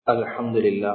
الحمد لله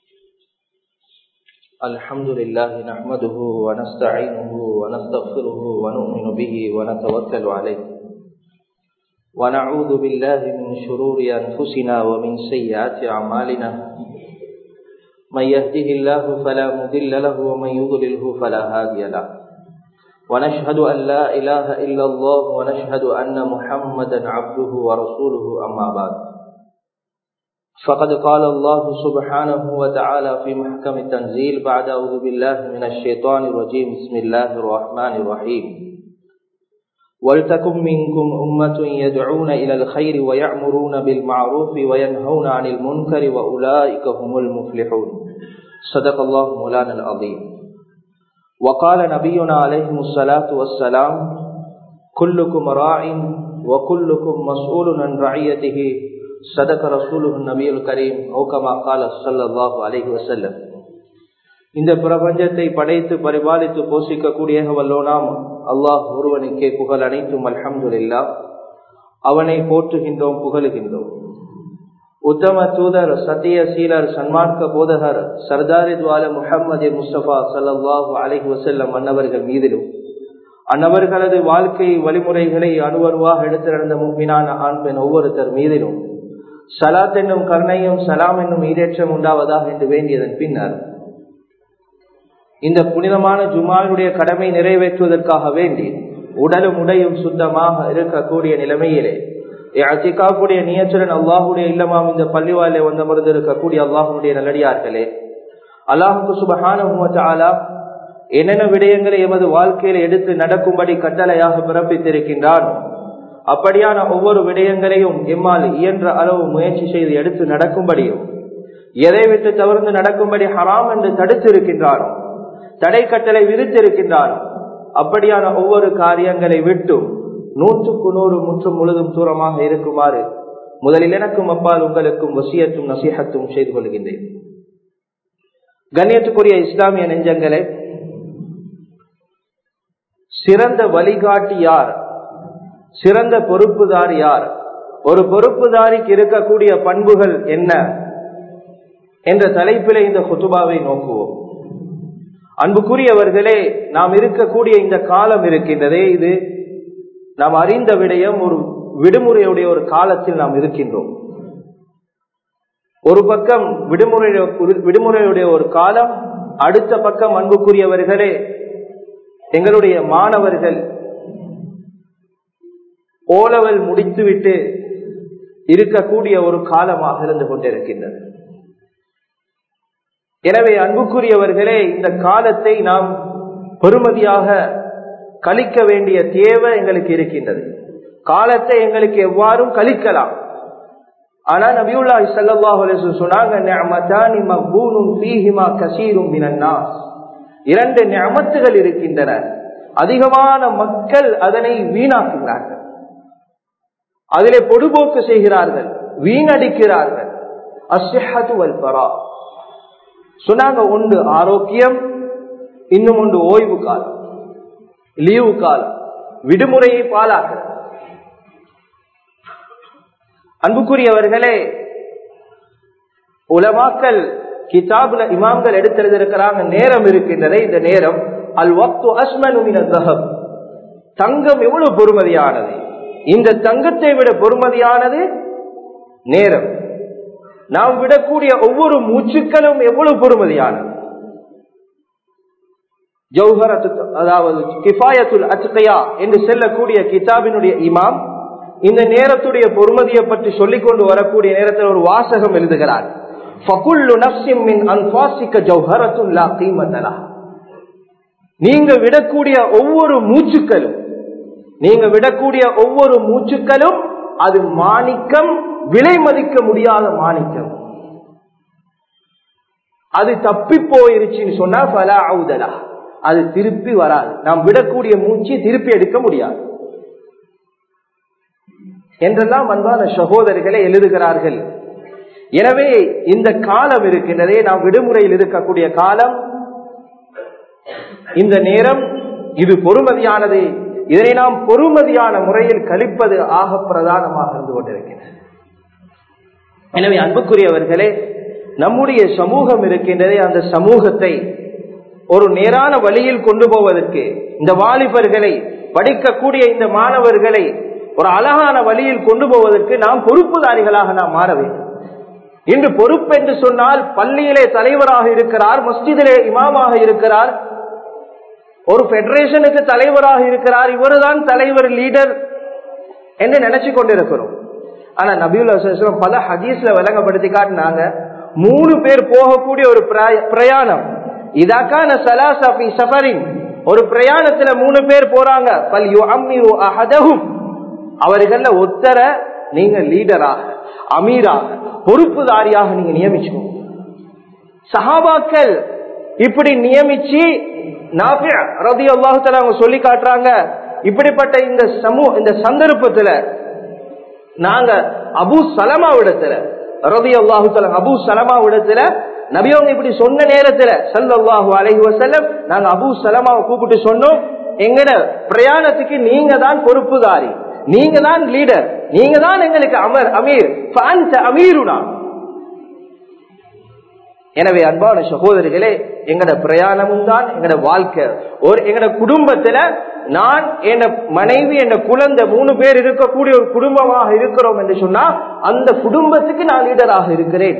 الحمد لله نحمده ونستعينه ونستغفره ونؤمن به ونتوكل عليه ونعوذ بالله من شرور أنفسنا ومن سيئات أعمالنا من يهده الله فلا مضل له ومن يضلله فلا هادي له ونشهد أن لا إله إلا الله ونشهد أن محمدا عبده ورسوله أما بعد فقد قال الله سبحانه وتعالى في محكم التنزيل بعد أعوذ بالله من الشيطان الرجيم بسم الله الرحمن الرحيم ولتكن منكم أمة يدعون إلى الخير ويأمرون بالمعروف وينهون عن المنكر وأولئك هم المفلحون صدق الله مولانا العظيم وقال نبينا عليه الصلاة والسلام كلكم راع وكلكم مسؤول عن رعيته صدق رسوله النبي الكريم او كما قال صلى الله عليه وسلم இந்த பிரபஞ்சத்தை படைத்து பரிபாலித்து போஷிக்கக்கூடிய வல்லோனாம் அல்லாஹ் ஒருவனுக்கே புகழ் அனைத்தும் அல்ஹம்துல்லா அவனை போற்றுகின்றோம் புகழுகின்றோம் உத்தம தூதர் சத்திய சீலர் சன்மார்க்க போதகர் சர்தாரி துவால முஹம்மது முஸ்தபா சல்லாஹூ அலஹி வசல்லம் அன்னவர்கள் மீதிலும் அன்னவர்களது வாழ்க்கை வழிமுறைகளை அணுவருவாக எடுத்து நடந்த முன்பினான ஆண் பெண் ஒவ்வொருத்தர் மீதிலும் சலாத் என்னும் கருணையும் சலாம் என்னும் ஈரேற்றம் உண்டாவதாக என்று வேண்டியதன் பின்னர் இந்த புனிதமான ஜுமானுடைய கடமை நிறைவேற்றுவதற்காக வேண்டி உடலும் உடையும் சுத்தமாக இருக்கக்கூடிய நிலைமையிலே அச்சிக்காக்கூடிய நியச்சுடன் அல்லாஹுடைய இல்லமாம் இந்த பள்ளிவாயிலே வந்தமர்ந்து இருக்கக்கூடிய அல்லாஹனுடைய நல்லடியார்களே அல்லாஹுக்கு சுபஹான என்னென்ன விடயங்களை எமது வாழ்க்கையில எடுத்து நடக்கும்படி கட்டளையாக பிறப்பித்திருக்கின்றானோ அப்படியான ஒவ்வொரு விடயங்களையும் எம்மால் இயன்ற அளவு முயற்சி செய்து எடுத்து நடக்கும்படியும் எதை விட்டு தவிர்த்து நடக்கும்படி ஹராம் என்று தடுத்திருக்கின்றானோ தடை கட்டளை விதித்திருக்கின்றானோ அப்படியான ஒவ்வொரு காரியங்களை விட்டும் நூற்றுக்கு நூறு முற்றும் முழுதும் தூரமாக இருக்குமாறு முதலில் எனக்கும் அப்பால் உங்களுக்கும் வசியத்தும் நசீகத்தும் செய்து கொள்கின்றேன் கண்ணியத்துக்குரிய இஸ்லாமிய நெஞ்சங்களே சிறந்த வழிகாட்டி யார் சிறந்த பொறுப்புதாரி யார் ஒரு பொறுப்புதாரிக்கு இருக்கக்கூடிய பண்புகள் என்ன என்ற தலைப்பிலே இந்த குத்துபாவை நோக்குவோம் அன்புக்குரியவர்களே நாம் இருக்கக்கூடிய இந்த காலம் இருக்கின்றதே இது நாம் அறிந்த விடயம் ஒரு விடுமுறையுடைய ஒரு காலத்தில் நாம் இருக்கின்றோம் ஒரு பக்கம் விடுமுறை விடுமுறையுடைய ஒரு காலம் அடுத்த பக்கம் அன்புக்குரியவர்களே எங்களுடைய மாணவர்கள் ஓலவல் முடித்துவிட்டு இருக்கக்கூடிய ஒரு காலமாக இருந்து கொண்டிருக்கின்றது எனவே அன்புக்குரியவர்களே இந்த காலத்தை நாம் பெருமதியாக கழிக்க வேண்டிய தேவை எங்களுக்கு இருக்கின்றது காலத்தை எங்களுக்கு எவ்வாறும் கழிக்கலாம் ஆனா நபியுல்லா சல்லாஹ் சொன்னாங்க இரண்டு ஞமத்துகள் இருக்கின்றன அதிகமான மக்கள் அதனை வீணாக்குகிறார்கள் அதிலே பொடுபோக்கு செய்கிறார்கள் வீணடிக்கிறார்கள் அஸ்ஹது வல்பரா சொன்னாங்க ஒன்று ஆரோக்கியம் இன்னும் ஒன்று ஓய்வு காலம் லீவு காலம் விடுமுறையை பாலாக்க அன்புக்குரியவர்களே உலமாக்கல் கிதாபுல இமாம்கள் எடுத்திருக்கிறாங்க நேரம் இருக்கின்றதே இந்த நேரம் அல் வக்து அஸ்மனுமின தங்கம் எவ்வளவு பொறுமதியானது இந்த தங்கத்தை விட பொறுமதியானது நேரம் நாம் விடக்கூடிய ஒவ்வொரு மூச்சுக்களும் எவ்வளவு பொறுமதியானது ஜௌஹரத்து அதாவது கிஃபாயத்துல் அச்சுகையா என்று செல்லக்கூடிய கிதாபினுடைய இமாம் இந்த நேரத்துடைய பொறுமதியை பற்றி சொல்லிக் கொண்டு வரக்கூடிய நேரத்தில் ஒரு வாசகம் எழுதுகிறார் நீங்க விடக்கூடிய ஒவ்வொரு மூச்சுக்களும் நீங்க விடக்கூடிய ஒவ்வொரு மூச்சுக்களும் அது மாணிக்கம் விலை மதிக்க முடியாத மாணிக்கம் அது தப்பி போயிருச்சுன்னு சொன்னா பல அவுதலா அது திருப்பி வராது நாம் விடக்கூடிய மூச்சு திருப்பி எடுக்க முடியாது என்றெல்லாம் அன்பான சகோதரிகளை எழுதுகிறார்கள் எனவே இந்த காலம் இருக்கின்றதே நாம் விடுமுறையில் இருக்கக்கூடிய காலம் இந்த நேரம் இது பொறுமதியானது இதனை நாம் பொறுமதியான முறையில் கழிப்பது ஆக பிரதானமாக இருந்து கொண்டிருக்கிறது எனவே அன்புக்குரியவர்களே நம்முடைய சமூகம் இருக்கின்றதே அந்த சமூகத்தை ஒரு நேரான வழியில் கொண்டு போவதற்கு இந்த வாலிபர்களை படிக்கக்கூடிய இந்த மாணவர்களை ஒரு அழகான வழியில் கொண்டு போவதற்கு நாம் பொறுப்புதாரிகளாக நாம் மாற வேண்டும் இன்று பொறுப்பு என்று சொன்னால் பள்ளியிலே தலைவராக இருக்கிறார் மஸ்ஜிதிலே இமாமாக இருக்கிறார் ஒரு பெடரேஷனுக்கு தலைவராக இருக்கிறார் இவருதான் தலைவர் லீடர் என்று நினைச்சு கொண்டிருக்கிறோம் ஆனா நபியுல் அசலம் பல ஹதீஸ்ல விளங்கப்படுத்தி காட்டினாங்க மூணு பேர் போகக்கூடிய ஒரு பிரயாணம் இதாக்கான சலாசபி சஃபரின் ஒரு பிரயாணத்துல மூணு பேர் போறாங்க பல் யு அம்மிரு அஹதஹும் அவர்கள ஒத்தர நீங்க லீடராக அமீராக பொறுப்புதாரியாக நீங்க நியமிச்சுக்கோங்க சஹாபாக்கள் இப்படி நியமிச்சு ரதி அல்லாஹுல அவங்க சொல்லி காட்டுறாங்க இப்படிப்பட்ட இந்த சமூக இந்த சந்தர்ப்பத்துல நாங்க அபு சலமா விடத்துல ரதி அல்லாஹுல அபு சலமா விடத்துல நபியவங்க இப்படி சொன்ன நேரத்துல சல்லாஹூ அலஹி வசல்லம் நாங்க அபு சலமாவை கூப்பிட்டு சொன்னோம் எங்கட பிரயாணத்துக்கு நீங்க தான் பொறுப்புதாரி நீங்க தான் லீடர் நீங்க தான் எங்களுக்கு அமர் அமீர் அமீருனா எனவே அன்பான சகோதரிகளே எங்கட பிரயாணமும் தான் எங்கட வாழ்க்கை ஒரு எங்கட குடும்பத்துல நான் என் மனைவி என் குழந்தை மூணு பேர் இருக்கக்கூடிய ஒரு குடும்பமாக இருக்கிறோம் என்று சொன்னா அந்த குடும்பத்துக்கு நான் லீடராக இருக்கிறேன்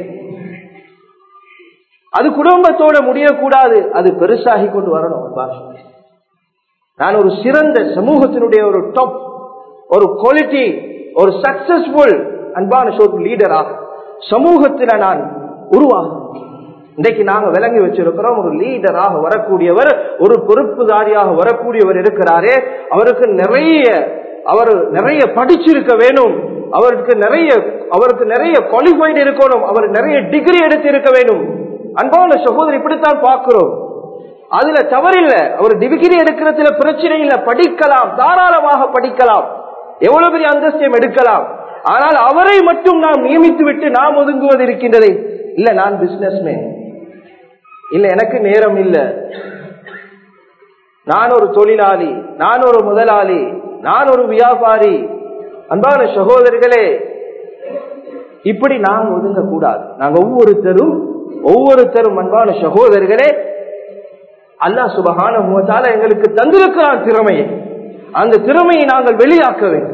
அது குடும்பத்தோட முடியக்கூடாது அது பெருசாகி கொண்டு வரணும் நான் ஒரு சிறந்த சமூகத்தினுடைய ஒரு டாப் ஒரு குவாலிட்டி ஒரு சக்சஸ்ஃபுல் அன்பான லீடராக சமூகத்தில நான் உருவாகும் இன்றைக்கு நாங்க விளங்கி வச்சிருக்கிறோம் ஒரு லீடராக வரக்கூடியவர் ஒரு பொறுப்புதாரியாக வரக்கூடியவர் இருக்கிறாரே அவருக்கு நிறைய அவர் நிறைய படிச்சிருக்க வேணும் அவருக்கு நிறைய அவருக்கு நிறைய குவாலிஃபைடு இருக்கணும் அவர் நிறைய டிகிரி எடுத்து இருக்க வேணும் அன்பான சகோதரி இப்படித்தான் பார்க்கிறோம் அதுல தவறில்ல அவர் டிகிரி எடுக்கிறதுல பிரச்சனை இல்ல படிக்கலாம் தாராளமாக படிக்கலாம் எவ்வளவு பெரிய அந்தஸ்தியம் எடுக்கலாம் ஆனால் அவரை மட்டும் நாம் நியமித்து விட்டு நாம் ஒதுங்குவது இருக்கின்றதே இல்ல நான் பிசினஸ் மேன் இல்ல எனக்கு நேரம் இல்ல நான் ஒரு தொழிலாளி நான் ஒரு முதலாளி நான் ஒரு வியாபாரி அன்பான சகோதரர்களே இப்படி நாம் ஒதுங்க கூடாது நாங்க ஒவ்வொருத்தரும் ஒவ்வொருத்தரும் அன்பான சகோதரர்களே அல்லா சுபகான முகத்தால எங்களுக்கு தந்திருக்கிறான் திறமையை அந்த திறமையை நாங்கள் வெளியாக்க வேண்டும்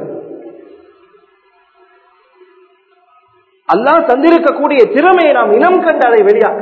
அல்லாஹ் தந்திருக்கக்கூடிய திறமையை நாம் இனம் கண்டு அதை வெளியாக்க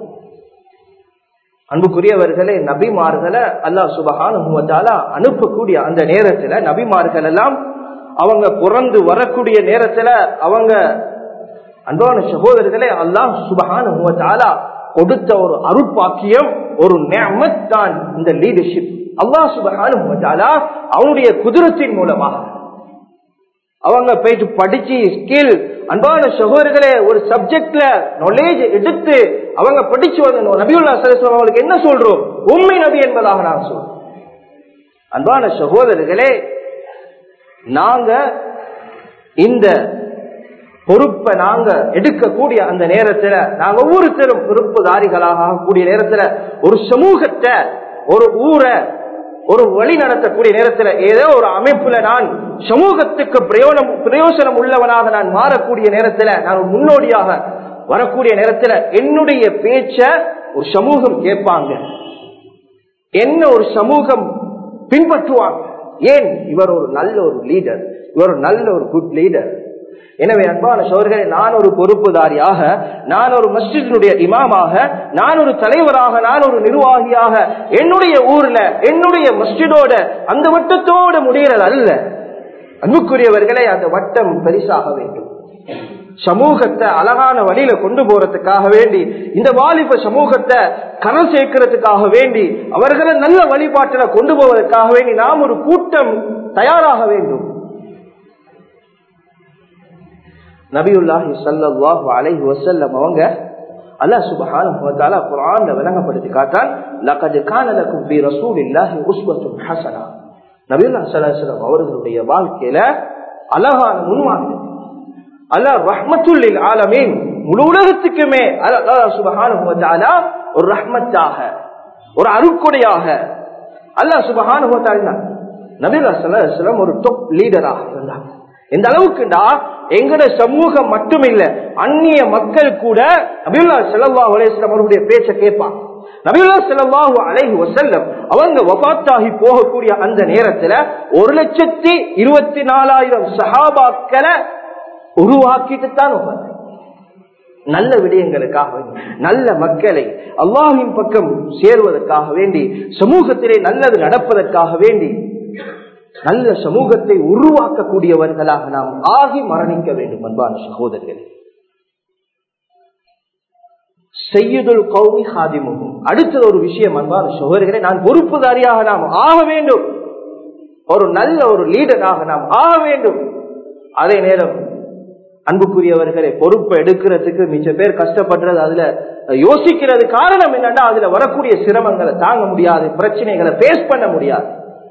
அன்புக்குரியவர்களே நபிமார்களை அல்லாஹ் சுபகான அனுப்பக்கூடிய அந்த நேரத்துல நபிமார்கள் எல்லாம் அவங்க பிறந்து வரக்கூடிய நேரத்துல அவங்க அன்பான சகோதரர்களே அல்லாஹ் சுபகான கொடுத்த ஒரு அருட்பாக்கியம் ஒரு நேமத் தான் இந்த லீடர்ஷிப் அல்லாஹ் சுபகான அவனுடைய குதிரத்தின் மூலமாக அவங்க போயிட்டு படிச்சு ஸ்கில் அன்பான சகோதரர்களே ஒரு சப்ஜெக்ட்ல நாலேஜ் எடுத்து அவங்க படிச்சு வந்து நபியுல்லா சலஸ்லாம் அவங்களுக்கு என்ன சொல்றோம் உண்மை நபி என்பதாக நான் சொல்றோம் அன்பான சகோதரர்களே நாங்க இந்த பொறுப்பை நாங்க எடுக்கக்கூடிய அந்த நேரத்துல நாங்க ஒவ்வொருத்தரும் பொறுப்புதாரிகளாக ஆகக்கூடிய நேரத்துல ஒரு சமூகத்தை ஒரு ஊரை ஒரு வழி நடத்தக்கூடிய நேரத்தில் ஏதோ ஒரு அமைப்புல நான் சமூகத்துக்கு பிரயோஜனம் பிரயோசனம் உள்ளவனாக நான் மாறக்கூடிய நேரத்தில் நான் ஒரு முன்னோடியாக வரக்கூடிய நேரத்தில் என்னுடைய பேச்ச ஒரு சமூகம் கேட்பாங்க என்ன ஒரு சமூகம் பின்பற்றுவாங்க ஏன் இவர் ஒரு நல்ல ஒரு லீடர் இவர் ஒரு நல்ல ஒரு குட் லீடர் எனவே அன்பான சோர்களே நான் ஒரு பொறுப்புதாரியாக நான் ஒரு மஸ்ஜிதினுடைய இமாமாக நான் ஒரு தலைவராக நான் ஒரு நிர்வாகியாக என்னுடைய ஊர்ல என்னுடைய மஸ்ஜிதோட அந்த வட்டத்தோட முடிகிறது அல்ல அன்புக்குரியவர்களே அந்த வட்டம் பெரிசாக வேண்டும் சமூகத்தை அழகான வழியில கொண்டு போறதுக்காக வேண்டி இந்த வாலிப சமூகத்தை கரை சேர்க்கிறதுக்காக வேண்டி அவர்களை நல்ல வழிபாட்டில கொண்டு போவதற்காக வேண்டி நாம் ஒரு கூட்டம் தயாராக வேண்டும் நபியுல்லாஹி சல்லாஹு அலைஹி வசல்லம் அவங்க அல்லாஹ் சுபஹானஹு வ தஆலா குர்ஆன்ல விளங்கப்படுத்தி காட்டான் லகத் கான லக்கும் ஃபீ ரசூலில்லாஹி உஸ்வத்துன் ஹஸனா நபியுல்லாஹி ஸல்லல்லாஹு அலைஹி வஸல்லம் அவர்களுடைய வாழ்க்கையில அழகான முன்மாதிரி அல்லாஹ் ரஹ்மத்துல் லில் ஆலமீன் முழு உலகத்துக்குமே அல்லாஹ் சுபஹானஹு வ தஆலா ஒரு ரஹ்மத்தாக ஒரு அருட்கொடையாக அல்லாஹ் சுபஹானஹு வ தஆலா நபியுல்லாஹி ஸல்லல்லாஹு அலைஹி வஸல்லம் ஒரு டாப் லீடராக இருந்தாங்க எந்த அளவுக்குண்டா எங்கட சமூகம் மட்டுமில்ல அந்நிய மக்கள் கூட நபியுல்லா செல்லல்லா அலேஸ்லம் அவருடைய பேச்ச கேட்பாங்க நபியுல்லா செல்லல்லாஹு அலைஹி வசல்லம் அவங்க வபாத்தாகி போகக்கூடிய அந்த நேரத்துல ஒரு லட்சத்தி இருபத்தி நாலாயிரம் சஹாபாக்களை உருவாக்கிட்டு தான் நல்ல விடயங்களுக்காக வேண்டி நல்ல மக்களை அல்லாஹின் பக்கம் சேருவதற்காக வேண்டி சமூகத்திலே நல்லது நடப்பதற்காக வேண்டி நல்ல சமூகத்தை உருவாக்கக்கூடியவர்களாக நாம் ஆகி மரணிக்க வேண்டும் அன்பான சகோதரர்களே செய்யுதல் கௌமி ஹாதிமுகம் அடுத்தது ஒரு விஷயம் அன்பான சகோதரர்களே நான் பொறுப்புதாரியாக நாம் ஆக வேண்டும் ஒரு நல்ல ஒரு லீடராக நாம் ஆக வேண்டும் அதே நேரம் அன்புக்குரியவர்களை பொறுப்பை எடுக்கிறதுக்கு மிச்ச பேர் கஷ்டப்படுறது அதுல யோசிக்கிறது காரணம் என்னன்னா அதுல வரக்கூடிய சிரமங்களை தாங்க முடியாது பிரச்சனைகளை பேஸ் பண்ண முடியாது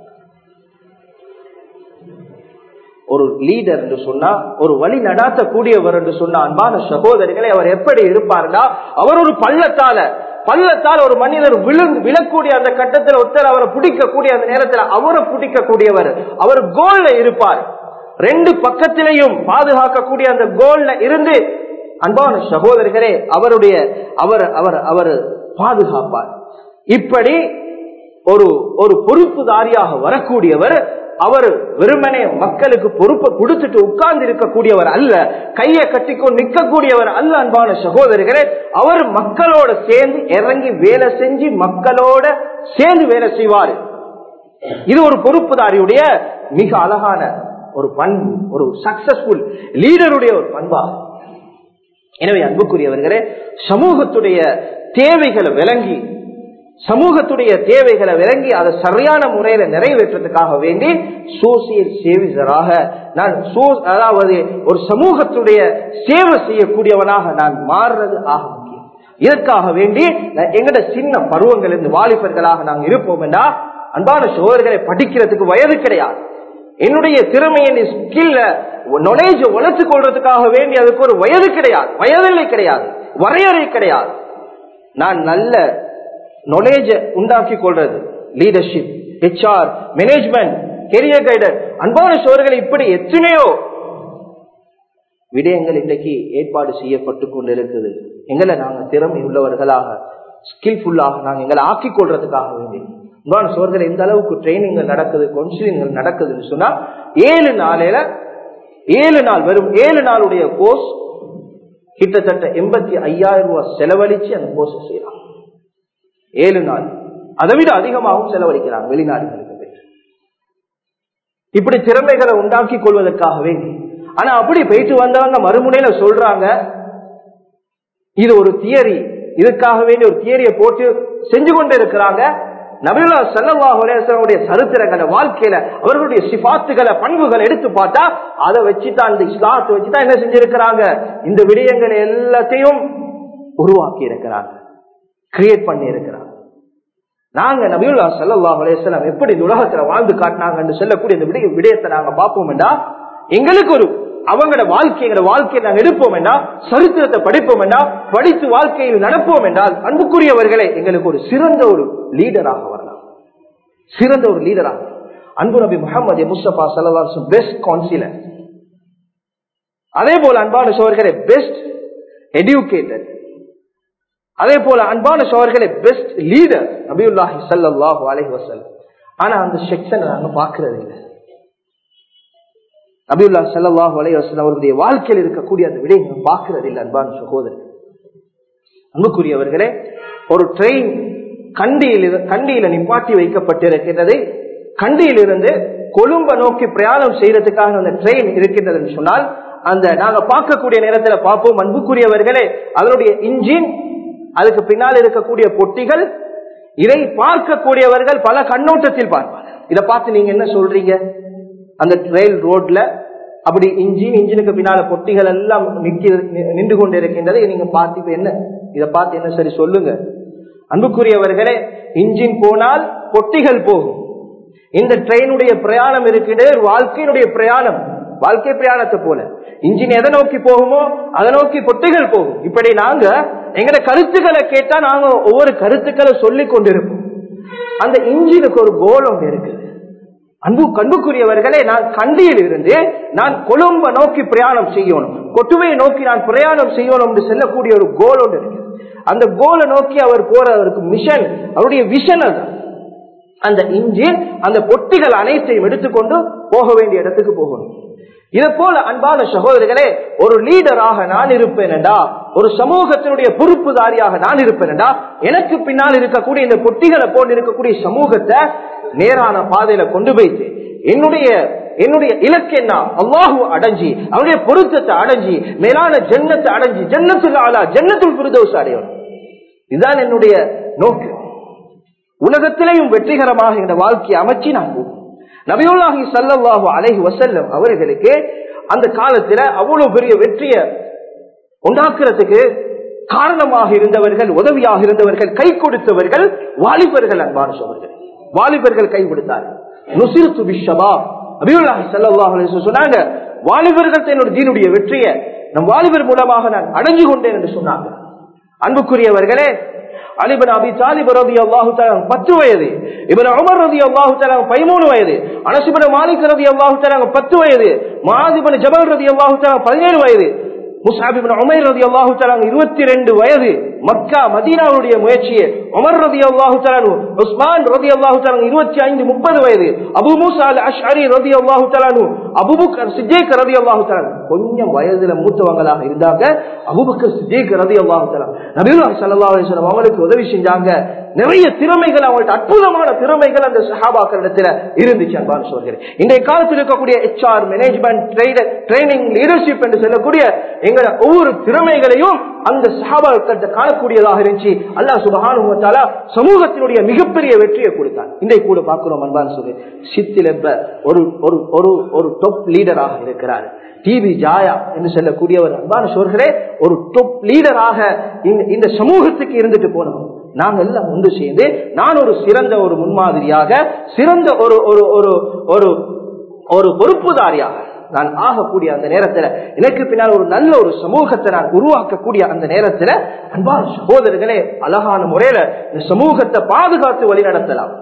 ஒரு லீடர் என்று சொன்னா ஒரு வழி நடாத்தக்கூடியவர் என்று சொன்னா அன்பான சகோதரிகளை அவர் எப்படி இருப்பார்னா அவர் ஒரு பள்ளத்தால பள்ளத்தால் ஒரு மனிதர் விழுந்து விழக்கூடிய அந்த கட்டத்தில் ஒருத்தர் அவரை பிடிக்கக்கூடிய அந்த நேரத்தில் அவரை பிடிக்கக்கூடியவர் அவர் கோல்ல இருப்பார் ரெண்டு பக்கத்திலையும் பாதுகாக்கக்கூடிய அந்த கோல்ல இருந்து அன்பான சகோதரர்களே அவருடைய அவர் அவர் அவர் பாதுகாப்பார் இப்படி ஒரு ஒரு பொறுப்புதாரியாக வரக்கூடியவர் அவர் வெறுமனே மக்களுக்கு பொறுப்பை கொடுத்துட்டு உட்கார்ந்து இருக்கக்கூடியவர் அல்ல கையை கட்டிக்கொண்டு நிற்கக்கூடியவர் அல்ல அன்பான சகோதரிகளே அவர் மக்களோட சேர்ந்து இறங்கி வேலை செஞ்சு மக்களோட சேர்ந்து வேலை செய்வார் இது ஒரு பொறுப்புதாரியுடைய மிக அழகான ஒரு பண்பு ஒரு சக்சஸ்ஃபுல் லீடருடைய ஒரு பண்பாகும் எனவே அன்புக்குரியவர்களே சமூகத்துடைய தேவைகளை விளங்கி சமூகத்துடைய தேவைகளை விளங்கி அதை சரியான முறையில நிறைவேற்றத்துக்காக வேண்டி சோசியல் சேவிசராக நான் அதாவது ஒரு சமூகத்துடைய சேவை செய்யக்கூடியவனாக நான் மாறுறது ஆக முக்கியம் இதற்காக வேண்டி எங்கட சின்ன பருவங்கள் இருந்து வாலிபர்களாக நாங்கள் இருப்போம் என்றா அன்பான சோதர்களை படிக்கிறதுக்கு வயது கிடையாது என்னுடைய திறமையின் ஸ்கில்ல நாலேஜ் வளர்த்துக் கொள்றதுக்காக வேண்டி அதுக்கு ஒரு வயது கிடையாது வயதில்லை கிடையாது வரையறை கிடையாது நான் நல்ல நாலேஜ உண்டாக்கி கொள்றது leadership HR management career guider அன்பான சோழர்கள் இப்படி எத்தனையோ விடயங்கள் இன்றைக்கு ஏற்பாடு செய்யப்பட்டு கொண்டிருக்குது எங்களை நாங்க திறமை உள்ளவர்களாக ஸ்கில்ஃபுல்லாக நாங்க எங்களை ஆக்கிக் கொள்றதுக்காக வேண்டி அன்பான சோழர்கள் எந்த அளவுக்கு ட்ரைனிங்கள் நடக்குது கவுன்சிலிங்கள் நடக்குதுன்னு சொன்னா ஏழு நாளையில ஏழு நாள் வெறும் ஏழு நாளுடைய கோர்ஸ் கிட்டத்தட்ட எண்பத்தி ஐயாயிரம் ரூபாய் செலவழிச்சு அந்த கோர்ஸ் செய்யலாம் ஏழு நாள் அதை விட அதிகமாகவும் செலவழிக்கிறாங்க வெளிநாடுகளுக்கு இப்படி திறமைகளை உண்டாக்கி கொள்வதற்காக வேண்டி ஆனா அப்படி போயிட்டு வந்தவங்க மறுமுனையில சொல்றாங்க இது ஒரு தியரி இதுக்காக வேண்டி ஒரு தியரியை போட்டு செஞ்சு கொண்டு இருக்கிறாங்க நபிலா சல்லாஹுடைய சரித்திரங்களை வாழ்க்கையில அவர்களுடைய சிபாத்துகளை பண்புகளை எடுத்து பார்த்தா அதை வச்சுதான் இந்த இஸ்லாத்தை வச்சுதான் என்ன செஞ்சிருக்கிறாங்க இந்த விடயங்களை எல்லாத்தையும் உருவாக்கி இருக்கிறாங்க கிரியேட் பண்ணி இருக்கிறாங்க நாங்க நபியுல்லா சல்லாஹ் அலேஸ்லாம் எப்படி இந்த உலகத்துல வாழ்ந்து காட்டினாங்கன்னு சொல்லக்கூடிய இந்த விடய விடயத்தை நாங்க பார்ப்போம் எங்களுக்கு ஒரு அவங்களோட வாழ்க்கையோட வாழ்க்கையை நாங்கள் எடுப்போம் என்றால் சரித்திரத்தை படிப்போம் என்றால் படித்து வாழ்க்கையில் நடப்போம் என்றால் அன்புக்குரியவர்களே எங்களுக்கு ஒரு சிறந்த ஒரு லீடராக வரலாம் சிறந்த ஒரு லீடராக அன்பு நபி முகமது முஸ்தபா சல்லாஸ் பெஸ்ட் கவுன்சிலர் அதே போல அன்பான சோழர்களே பெஸ்ட் எடியூகேட்டட் அதே போல அன்பான சோழர்களே பெஸ்ட் லீடர் நபியுல்லாஹி சல்லாஹூ அலஹி வசல்லம் ஆனா அந்த செக்ஷனை நாங்க பாக்குறது இல்லை நபியுல்லா சல்லாஹூ அலஹி வசல்லம் அவருடைய வாழ்க்கையில் இருக்கக்கூடிய அந்த விடயங்களை பார்க்கறது இல்லை அன்பான சகோதரர் அன்புக்குரியவர்களே ஒரு ட்ரெயின் கண்டியில் கண்டியில நிப்பாட்டி வைக்கப்பட்டிருக்கின்றது கண்டியிலிருந்து கொழும்ப நோக்கி பிரயாணம் செய்யறதுக்காக அந்த ட்ரெயின் இருக்கின்றது சொன்னால் அந்த நாங்க பார்க்கக்கூடிய நேரத்தில் பார்ப்போம் அன்புக்குரியவர்களே அதனுடைய இன்ஜின் அதுக்கு பின்னால் இருக்கக்கூடிய பொட்டிகள் இதை பார்க்கக்கூடியவர்கள் பல கண்ணோட்டத்தில் பார்ப்பார் இதை பார்த்து நீங்க என்ன சொல்றீங்க அந்த ரயில் ரோட்ல அப்படி இன்ஜின் இன்ஜினுக்கு பின்னால பொட்டிகள் எல்லாம் நின்று கொண்டு இருக்கின்றது நீங்க பார்த்து என்ன இதை பார்த்து என்ன சரி சொல்லுங்க அன்புக்குரியவர்களே இன்ஜின் போனால் பொட்டிகள் போகும் இந்த ட்ரெயினுடைய பிரயாணம் இருக்கின்றது வாழ்க்கையினுடைய பிரயாணம் வாழ்க்கை பிரயாணத்தை போல இன்ஜின் எதை நோக்கி போகுமோ அதை நோக்கி பொட்டிகள் போகும் இப்படி நாங்க எங்கட கருத்துக்களை கேட்டா நாங்க ஒவ்வொரு கருத்துக்களை சொல்லி கொண்டிருப்போம் அந்த இன்ஜினுக்கு ஒரு கோல் ஒன்று இருக்குது அன்பு கண்புக்குரியவர்களே நான் கண்டியில் இருந்து நான் கொழும்ப நோக்கி பிரயாணம் செய்யணும் கொட்டுவையை நோக்கி நான் பிரயாணம் செய்யணும் என்று செல்லக்கூடிய ஒரு கோல் ஒன்று இருக்கு அந்த கோலை நோக்கி அவர் போறவருக்கு மிஷன் அவருடைய விஷன் அது அந்த இன்ஜின் அந்த பொட்டிகள் அனைத்தையும் எடுத்துக்கொண்டு போக வேண்டிய இடத்துக்கு போகணும் இதை போல அன்பான சகோதரர்களே ஒரு லீடராக நான் இருப்பேனடா ஒரு சமூகத்தினுடைய பொறுப்புதாரியாக நான் இருப்பேனடா எனக்கு பின்னால் இருக்கக்கூடிய இந்த பொட்டிகளை போன்று இருக்கக்கூடிய சமூகத்தை நேரான பாதையில கொண்டு போய்த்து என்னுடைய என்னுடைய இலக்கு என்ன அல்லாஹு அடைஞ்சி அவருடைய பொருத்தத்தை அடைஞ்சி மேலான ஜன்னத்தை அடைஞ்சி ஜன்னத்துக்கு ஆளா ஜன்னத்துள் புரிதோசு அடையணும் இதுதான் என்னுடைய நோக்கு உலகத்திலேயும் வெற்றிகரமாக இந்த வாழ்க்கையை அமைச்சு நான் போகும் நபியுல்லாஹி சல்லாஹு அலைஹி வசல்லம் அவர்களுக்கு அந்த காலத்துல அவ்வளவு பெரிய வெற்றியை உண்டாக்குறதுக்கு காரணமாக இருந்தவர்கள் உதவியாக இருந்தவர்கள் கை கொடுத்தவர்கள் வாலிபர்கள் அன்பான சோழர்கள் வாலிபர்கள் கை கொடுத்தார்கள் நுசிர்து பிஷபா அபியுல்லாஹி சல்லாஹு அலைஹி சொன்னாங்க வாலிபர்கள் தன்னுடைய தீனுடைய வெற்றியை நம் வாலிபர் மூலமாக நான் அடைஞ்சு கொண்டேன் என்று சொன்னாங்க அன்புக்குரியவர்களே அலிபன் அபி தாலிப் ரதி அல்லாஹு பத்து வயது இவன் உமர் ரதி அல்லாஹு தலாங்க பதிமூணு வயது அனசிபன் மாலிக் ரதி அல்லாஹு தலாங்க பத்து வயது மாதிபன் ஜபல் ரதி அல்லாஹு தலாங்க பதினேழு வயது முசாபிபின் உமைர் ரதி அல்லாஹு தலாங்க இருபத்தி ரெண்டு வயது மக்கா மதீனாவுடைய முயற்சியை உமர் ரதி அல்லாஹு தலானு உஸ்மான் ரதி அல்லாஹு தலாங்க இருபத்தி ஐந்து முப்பது வயது அபு மூசா அல் அஷ்அரி ரதி அல்லாஹு தலானு அபுபக்கர் சிஜேக் ரதி அல்லாஹு தலான் கொஞ்சம் வயதுல மூத்தவங்களாக இருந்தாங்க அபுபக்கர் சிஜேக் ரதி அல்லாஹு தலான் நபியுல்லாஹி ஸல்லல்லாஹு அலைஹி வஸல்லம் அவங்களுக்கு உதவி செஞ்சாங்க நிறைய திறமைகள் அவங்கள்ட்ட அற்புதமான திறமைகள் அந்த சஹாபாக்களிடத்துல இருந்துச்சு அன்பான சொல்கிறேன் இன்றைய காலத்தில் இருக்கக்கூடிய ஹெச்ஆர் மேனேஜ்மெண்ட் ட்ரைனிங் லீடர்ஷிப் என்று சொல்லக்கூடிய எங்களோட ஒவ்வொரு திறமைகளையும் அந்த சஹாபாக்கிட்ட காணக்கூடியதாக இருந்துச்சு அல்லாஹ் சுபஹானுவத்தால சமூகத்தினுடைய மிகப்பெரிய வெற்றியை கொடுத்தான் இன்றைக்கு கூட பார்க்கிறோம் அன்பான சொல்லி சித்திலப்ப ஒரு ஒரு ஒரு ஒரு டொப் லீடராக இருக்கிறார் டிவி ஜாயா என்று சொல்லக்கூடியவர் அன்பான சோர்களே ஒரு டொப் லீடராக இந்த சமூகத்துக்கு இருந்துட்டு போனோம் நாங்க எல்லாம் ஒன்று சேர்ந்து நான் ஒரு சிறந்த ஒரு முன்மாதிரியாக சிறந்த ஒரு ஒரு ஒரு ஒரு ஒரு பொறுப்புதாரியாக நான் ஆகக்கூடிய அந்த நேரத்துல எனக்கு பின்னால் ஒரு நல்ல ஒரு சமூகத்தை நான் உருவாக்கக்கூடிய அந்த நேரத்துல அன்பான சகோதரர்களே அழகான முறையில இந்த சமூகத்தை பாதுகாத்து வழி நடத்தலாம்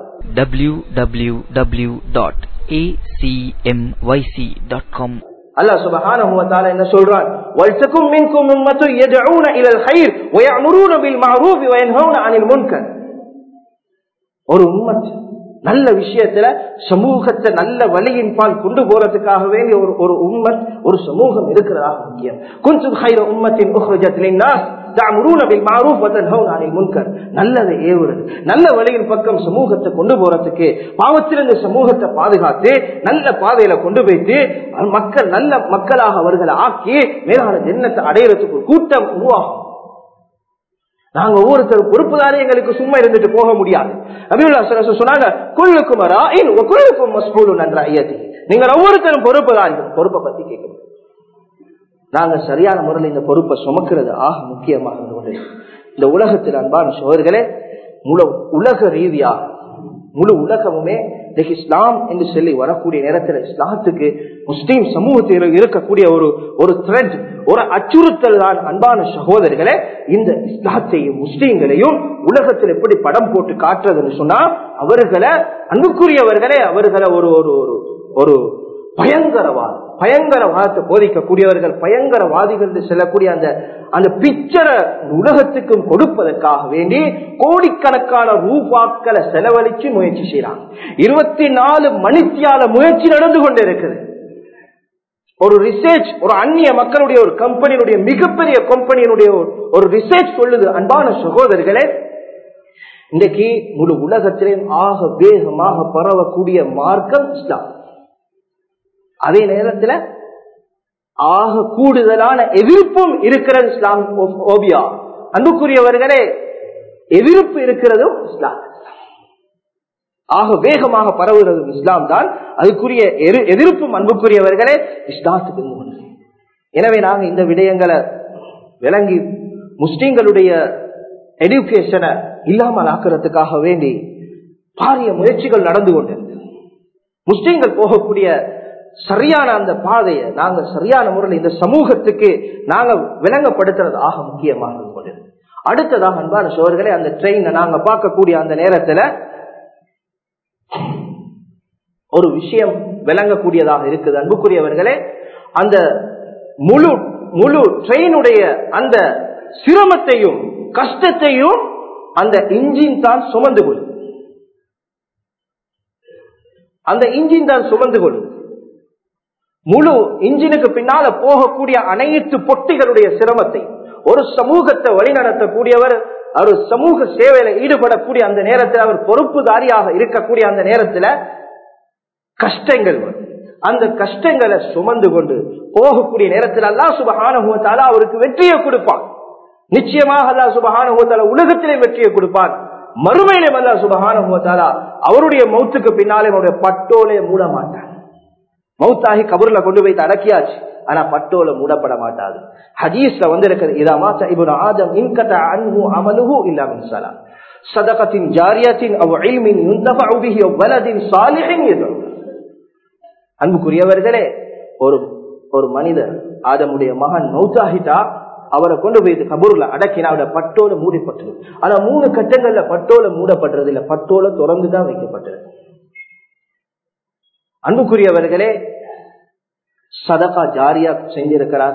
www.acmyc.com அல்லாஹ் சுபஹானஹு வ தஆலா என்ன சொல்றான் வல்தகும் மின்கும் உம்மத்து யதுஊன இலல் கைர் வ யஅமுரூன பில் மஅரூஃப் வ யன்ஹவுன அனில் முன்கர் ஒரு உம்மத் நல்ல விஷயத்துல சமூகத்தை நல்ல வழியின் பால் கொண்டு போறதுக்காக வேண்டிய ஒரு ஒரு உம்மத் ஒரு சமூகம் இருக்கிறதாக முக்கியம் கொஞ்சம் ஹைர உம்மத்தின் உஹ்ரஜத் லின்னாஸ் தஅமுரூன பில் மஅரூஃப் வ தன்ஹவுன அனில் முன்கர் நல்லதை ஏவுறது நல்ல வழியின் பக்கம் சமூகத்தை கொண்டு போறதுக்கு பாவத்திலிருந்து சமூகத்தை பாதுகாத்து நல்ல பாதையில கொண்டு போயிட்டு மக்கள் நல்ல மக்களாக அவர்களை ஆக்கி மேலான ஜென்னத்தை அடையிறதுக்கு ஒரு கூட்டம் உருவாகும் நாங்க ஒவ்வொருத்தரும் பொறுப்புதாரே எங்களுக்கு சும்மா இருந்துட்டு போக முடியாது நபியுல்லா சொன்னாங்க குள்ளுக்கும் குள்ளுக்கும் மஸ்பூலு நன்ற ஐயத்தி நீங்கள் ஒவ்வொருத்தரும் பொறுப்புதாரிகள் பொறுப்பை பத்தி கேட்கணும் நாங்க சரியான முறையில் இந்த பொறுப்பை சுமக்கிறது ஆக முக்கியமாக இருந்து கொண்டு இந்த உலகத்தில் அன்பான சோழர்களே முழு உலக ரீதியாக முழு உலகமுமே இன்னைக்கு இஸ்லாம் என்று சொல்லி வரக்கூடிய நேரத்தில் இஸ்லாத்துக்கு முஸ்லீம் சமூகத்தில் இருக்கக்கூடிய ஒரு ஒரு த்ரெட் ஒரு அச்சுறுத்தல் தான் அன்பான சகோதரர்களே இந்த இஸ்லாத்தையும் முஸ்லீம்களையும் உலகத்தில் எப்படி படம் போட்டு காட்டுறதுன்னு சொன்னா அவர்களை அன்புக்குரியவர்களே அவர்களை ஒரு ஒரு ஒரு ஒரு பயங்கரவாதம் பயங்கரவாதத்தை போதிக்கக்கூடியவர்கள் பயங்கரவாதிகள் என்று செல்லக்கூடிய அந்த அந்த பிக்சரை உலகத்துக்கும் கொடுப்பதற்காக வேண்டி கோடிக்கணக்கான ரூபாக்களை செலவழிச்சு முயற்சி செய்யறாங்க இருபத்தி நாலு மணித்தியால முயற்சி நடந்து கொண்டு இருக்குது ஒரு ரிசர்ச் ஒரு அந்நிய மக்களுடைய ஒரு கம்பெனியுடைய மிகப்பெரிய கம்பெனியினுடைய ஒரு ரிசர்ச் சொல்லுது அன்பான சகோதரர்களே இன்றைக்கு முழு உலகத்திலே ஆக வேகமாக பரவக்கூடிய மார்க்கம் இஸ்லாம் அதே நேரத்தில் ஆக கூடுதலான எதிர்ப்பும் இருக்கிறது இஸ்லாம் ஓபியா அன்புக்குரியவர்களே எதிர்ப்பு இருக்கிறதும் இஸ்லாம் ஆக வேகமாக பரவுகிறது இஸ்லாம் தான் அதுக்குரிய எதிர்ப்பும் அன்புக்குரியவர்களே இஸ்லாத்துக்கு எனவே நாங்க இந்த விடயங்களை விளங்கி முஸ்லீம்களுடைய எடுக்கேஷனை இல்லாமல் ஆக்குறதுக்காக வேண்டி பாரிய முயற்சிகள் நடந்து கொண்டிருந்தது முஸ்லீம்கள் போகக்கூடிய சரியான அந்த பாதையை நாங்க சரியான முறையில் இந்த சமூகத்துக்கு நாங்க விளங்கப்படுத்துறது ஆக முக்கியமாக இருந்தது அடுத்ததாக அன்பான சோழர்களே அந்த ட்ரெயினை நாங்க பார்க்கக்கூடிய அந்த நேரத்துல ஒரு விஷயம் விளங்கக்கூடியதாக இருக்குது அன்புக்குரியவர்களே அந்த முழு முழு ட்ரெயினுடைய அந்த சிரமத்தையும் கஷ்டத்தையும் அந்த இன்ஜின் தான் சுமந்து கொள்ளும் அந்த இன்ஜின் தான் சுமந்து கொள்ளும் முழு இன்ஜினுக்கு பின்னால போகக்கூடிய அனைத்து பொட்டிகளுடைய சிரமத்தை ஒரு சமூகத்தை வழிநடத்தக்கூடியவர் ஒரு சமூக சேவையில ஈடுபடக்கூடிய அந்த நேரத்தில் அவர் பொறுப்புதாரியாக இருக்கக்கூடிய அந்த நேரத்தில் கஷ்டங்கள் வரும் அந்த கஷ்டங்களை சுமந்து கொண்டு போகக்கூடிய நேரத்தில் அல்லா சுபகானுபவத்தால அவருக்கு வெற்றியை கொடுப்பான் நிச்சயமாக அல்லா சுபகானுபவத்தால உலகத்திலே வெற்றியை கொடுப்பான் மறுமையிலே அல்லா சுபகானுபவத்தாலா அவருடைய மௌத்துக்கு பின்னாலே அவருடைய பட்டோலே மூட மாட்டான் மௌத்தாகி கபூர்ல கொண்டு போய் அடக்கியாச்சு ஆனா பட்டோல மூடப்பட மாட்டாது ஹதீஸ்ல வந்து இருக்கிறது இதா மாத்த இபுன் ஆதம் இன்கத அன்ஹு அமலுஹு இல்லா மின் ஸலாம் சதகத்தின் ஜாரியாத்தின் அவ் இல்மின் யுந்தஃபஉ பிஹி அவ் வலதின் சாலிஹின் யதுஉ அன்புக்குரியவர்களே ஒரு ஒரு மனிதர் ஆதமுடைய மகன் மௌத்தாகிட்டா அவரை கொண்டு போய் கபூர்ல அடக்கினா அவட பட்டோல மூடப்பட்டது ஆனா மூணு கட்டங்கள்ல பட்டோல மூடப்படுறது இல்ல பட்டோல திறந்துதான் வைக்கப்பட்டது அன்புக்குரியவர்களே சதகா ஜாரியா செஞ்சிருக்கிறார்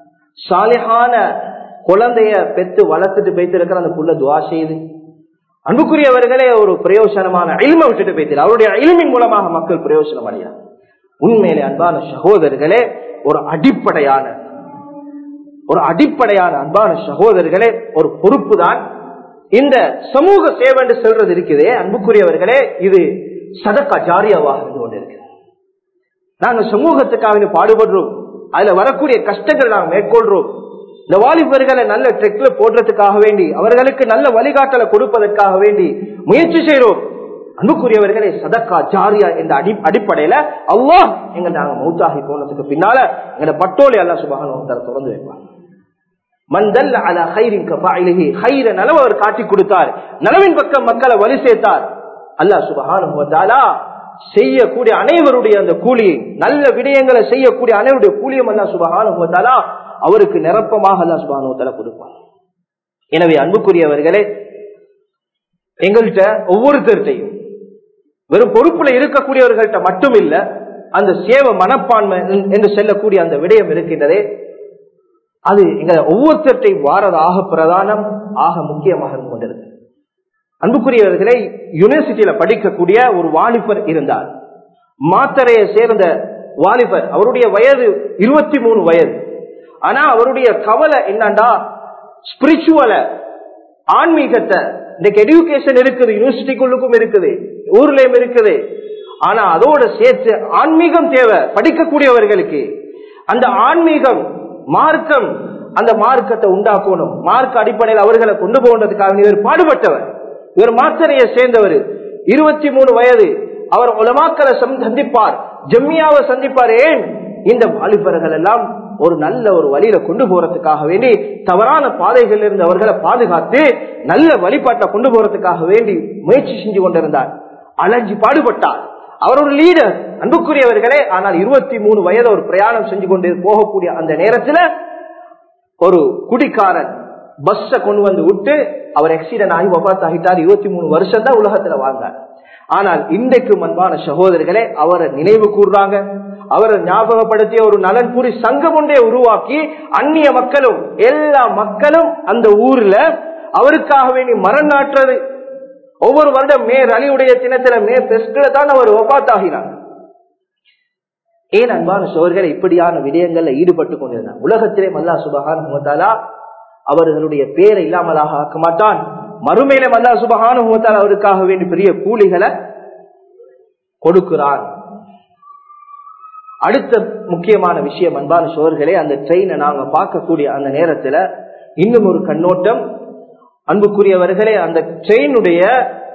சாலிஹான குழந்தைய பெத்து வளர்த்துட்டு போய்த்திருக்கிற அந்த புள்ள துவா செய்து அன்புக்குரியவர்களே ஒரு பிரயோசனமான இல்மை விட்டுட்டு போய்த்திரு அவருடைய இல்மின் மூலமாக மக்கள் பிரயோசனம் அடையார் உண்மையிலே அன்பான சகோதரர்களே ஒரு அடிப்படையான ஒரு அடிப்படையான அன்பான சகோதரர்களே ஒரு பொறுப்பு தான் இந்த சமூக சேவை என்று செல்றது இருக்குதே அன்புக்குரியவர்களே இது சதக்கா ஜாரியாவாக இருந்து கொண்டிருக்கு நாங்க சமூகத்துக்காக பாடுபடுறோம் அதுல வரக்கூடிய கஷ்டங்கள் நாங்கள் மேற்கொள்றோம் இந்த வாலிபர்களை நல்ல ட்ரெக்ல போடுறதுக்காக வேண்டி அவர்களுக்கு நல்ல வழிகாட்டலை கொடுப்பதற்காக வேண்டி முயற்சி செய்யறோம் அன்புக்குரியவர்களே சதக்கா ஜாரியா என்ற அடி அடிப்படையில அல்லாஹ் எங்க நாங்க மௌத்தாகி போனதுக்கு பின்னால எங்க பட்டோலை அல்லா சுபகான திறந்து வைப்பாங்க மந்தல் அல ஹைரின் கபாயிலிஹி ஹைர நலவு அவர் காட்டி கொடுத்தார் நலவின் பக்கம் மக்களை வழி சேர்த்தார் அல்லாஹ் சுபகான செய்யக்கூடிய அனைவருடைய அந்த கூலியை நல்ல விடயங்களை செய்யக்கூடிய அனைவருடைய கூலியம் அல்லா சுபகான அவருக்கு நிரப்பமாக அல்லா சுபானுவத்தால கொடுப்பார் எனவே அன்புக்குரியவர்களே எங்கள்கிட்ட ஒவ்வொருத்தர்கிட்டையும் வெறும் பொறுப்புல இருக்கக்கூடியவர்கள்ட்ட மட்டும் இல்ல அந்த சேவ மனப்பான்மை என்று செல்லக்கூடிய அந்த விடயம் இருக்கின்றதே அது எங்க ஒவ்வொருத்தர்கிட்டையும் வாரது ஆக பிரதானம் ஆக முக்கியமாக இருந்து கொண்டிருக்கு அன்புக்குரியவர்களை யூனிவர்சிட்டியில படிக்கக்கூடிய ஒரு வாலிபர் இருந்தார் மாத்தரையை சேர்ந்த வாலிபர் அவருடைய வயது இருபத்தி மூணு வயது ஆனா அவருடைய கவலை என்னண்டா ஸ்பிரிச்சுவல ஆன்மீகத்தை இன்னைக்கு எஜுகேஷன் இருக்குது யூனிவர்சிட்டிக்குள்ளுக்கும் இருக்குது ஊர்லயும் இருக்குது ஆனா அதோட சேர்த்து ஆன்மீகம் தேவை படிக்கக்கூடியவர்களுக்கு அந்த ஆன்மீகம் மார்க்கம் அந்த மார்க்கத்தை உண்டாக்கணும் மார்க்க அடிப்படையில் அவர்களை கொண்டு போன்றதுக்காக இவர் பாடுபட்டவர் இவர் மாத்தரையை சேர்ந்தவர் இருபத்தி மூணு வயது அவர் உலமாக்களை சந்திப்பார் ஜம்மியாவை சந்திப்பார் ஏன் இந்த வாலிபர்கள் எல்லாம் ஒரு நல்ல ஒரு வழியில கொண்டு போறதுக்காக வேண்டி தவறான பாதைகளில் இருந்து அவர்களை பாதுகாத்து நல்ல வழிபாட்டை கொண்டு போறதுக்காக வேண்டி முயற்சி செஞ்சு கொண்டிருந்தார் அலைஞ்சி பாடுபட்டார் அவர் ஒரு லீடர் அன்புக்குரியவர்களே ஆனால் இருபத்தி மூணு வயது ஒரு பிரயாணம் செஞ்சு கொண்டு போகக்கூடிய அந்த நேரத்துல ஒரு குடிக்காரன் பஸ்ஸ கொண்டு வந்து விட்டு அவர் ஆக்சிடென்ட் ஆகி வபாத் ஆகிட்டார் இருபத்தி மூணு வருஷம் தான் உலகத்துல வாழ்ந்தார் ஆனால் இன்றைக்கு அன்பான சகோதரர்களே அவரை நினைவு கூறுறாங்க அவரை ஞாபகப்படுத்திய ஒரு நலன்புரி சங்கம் ஒன்றே உருவாக்கி அந்நிய மக்களும் எல்லா மக்களும் அந்த ஊர்ல அவருக்காக வேண்டி மரணாற்றுறது ஒவ்வொரு வருடம் மே அலியுடைய தினத்துல மே பெஸ்ட்ல தான் அவர் ஒபாத்தாகினார் ஏன் அன்பான சோழர்கள் இப்படியான விடயங்கள்ல ஈடுபட்டு கொண்டிருந்தார் உலகத்திலே மல்லா சுபகான் முகத்தாலா அவர்களுடைய பேரை இல்லாமலாக ஆக்க மாட்டான் மறுமையில மல்லா சுபகான முகத்தால் அவருக்காக வேண்டி பெரிய கூலிகளை கொடுக்கிறான் அடுத்த முக்கியமான விஷயம் அன்பான சோழர்களே அந்த ட்ரெயினை நாங்க பார்க்கக்கூடிய அந்த நேரத்துல இன்னும் ஒரு கண்ணோட்டம் அன்புக்குரியவர்களே அந்த ட்ரெயினுடைய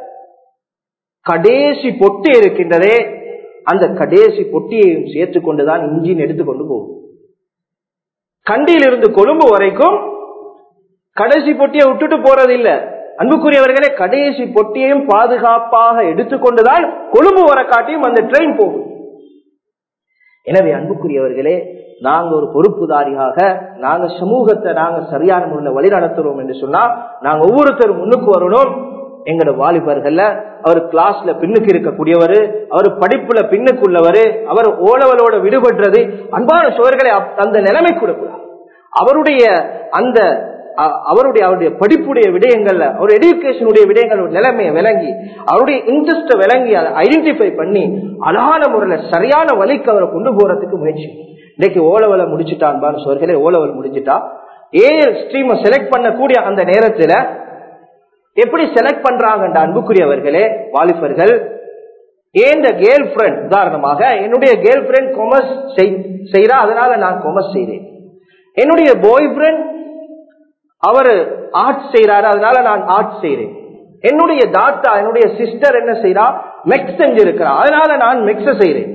கடைசி பொட்டி இருக்கின்றதே அந்த கடைசி பொட்டியையும் சேர்த்து கொண்டுதான் இன்ஜின் எடுத்துக்கொண்டு போகும் கண்டியிலிருந்து கொழும்பு வரைக்கும் கடைசி பொட்டியை விட்டுட்டு போறது இல்ல அன்புக்குரியவர்களே கடைசி பொட்டியையும் பாதுகாப்பாக எடுத்துக்கொண்டுதான் கொழும்பு வர காட்டியும் அந்த ட்ரெயின் போகும் எனவே அன்புக்குரியவர்களே நாங்க ஒரு பொறுப்புதாரியாக நாங்க சமூகத்தை நாங்க சரியான முறையில் வழி நடத்துறோம் என்று சொன்னா நாங்க ஒவ்வொருத்தரும் முன்னுக்கு வரணும் எங்களோட வாலிபர்கள்ல அவர் கிளாஸ்ல பின்னுக்கு இருக்கக்கூடியவர் அவர் படிப்புல பின்னுக்குள்ளவர் அவர் ஓலவலோட விடுபடுறது அன்பான சோழர்களை அந்த நிலைமை கொடுக்கிறார் அவருடைய அந்த அ- அவருடைய அவருடைய படிப்புடைய விடயங்கள்ல அவர் எடுக்கேஷனுடைய விடயங்கள் நிலைமையை விளங்கி அவருடைய இன்ட்ரெஸ்ட விளங்கி அதை ஐடென்டிஃபை பண்ணி அழகான முறையில சரியான வழிக்கு அவரை கொண்டு போறதுக்கு முயற்சி இன்னைக்கு ஓலவலை முடிச்சுட்டான் சோர்களே ஓலவல் முடிச்சுட்டா ஏஎல் ஸ்ட்ரீமை செலக்ட் பண்ணக்கூடிய அந்த நேரத்துல எப்படி செலக்ட் பண்றாங்க அன்புக்குரியவர்களே வாலிபர்கள் ஏந்த கேர்ள் ஃபிரெண்ட் உதாரணமாக என்னுடைய கேர்ள் ஃபிரெண்ட் கொமர்ஸ் செய்யறா அதனால நான் கொமர்ஸ் செய்றேன் என்னுடைய பாய் ஃப்ரெண்ட் அவரு ஆர்ட்ஸ் செய்யறாரு அதனால நான் ஆர்ட்ஸ் செய்றேன் என்னுடைய தாத்தா என்னுடைய சிஸ்டர் என்ன செய்யறா மெக்ஸ் செஞ்சிருக்கிறா அதனால நான் மெக்ஸ செய்றேன்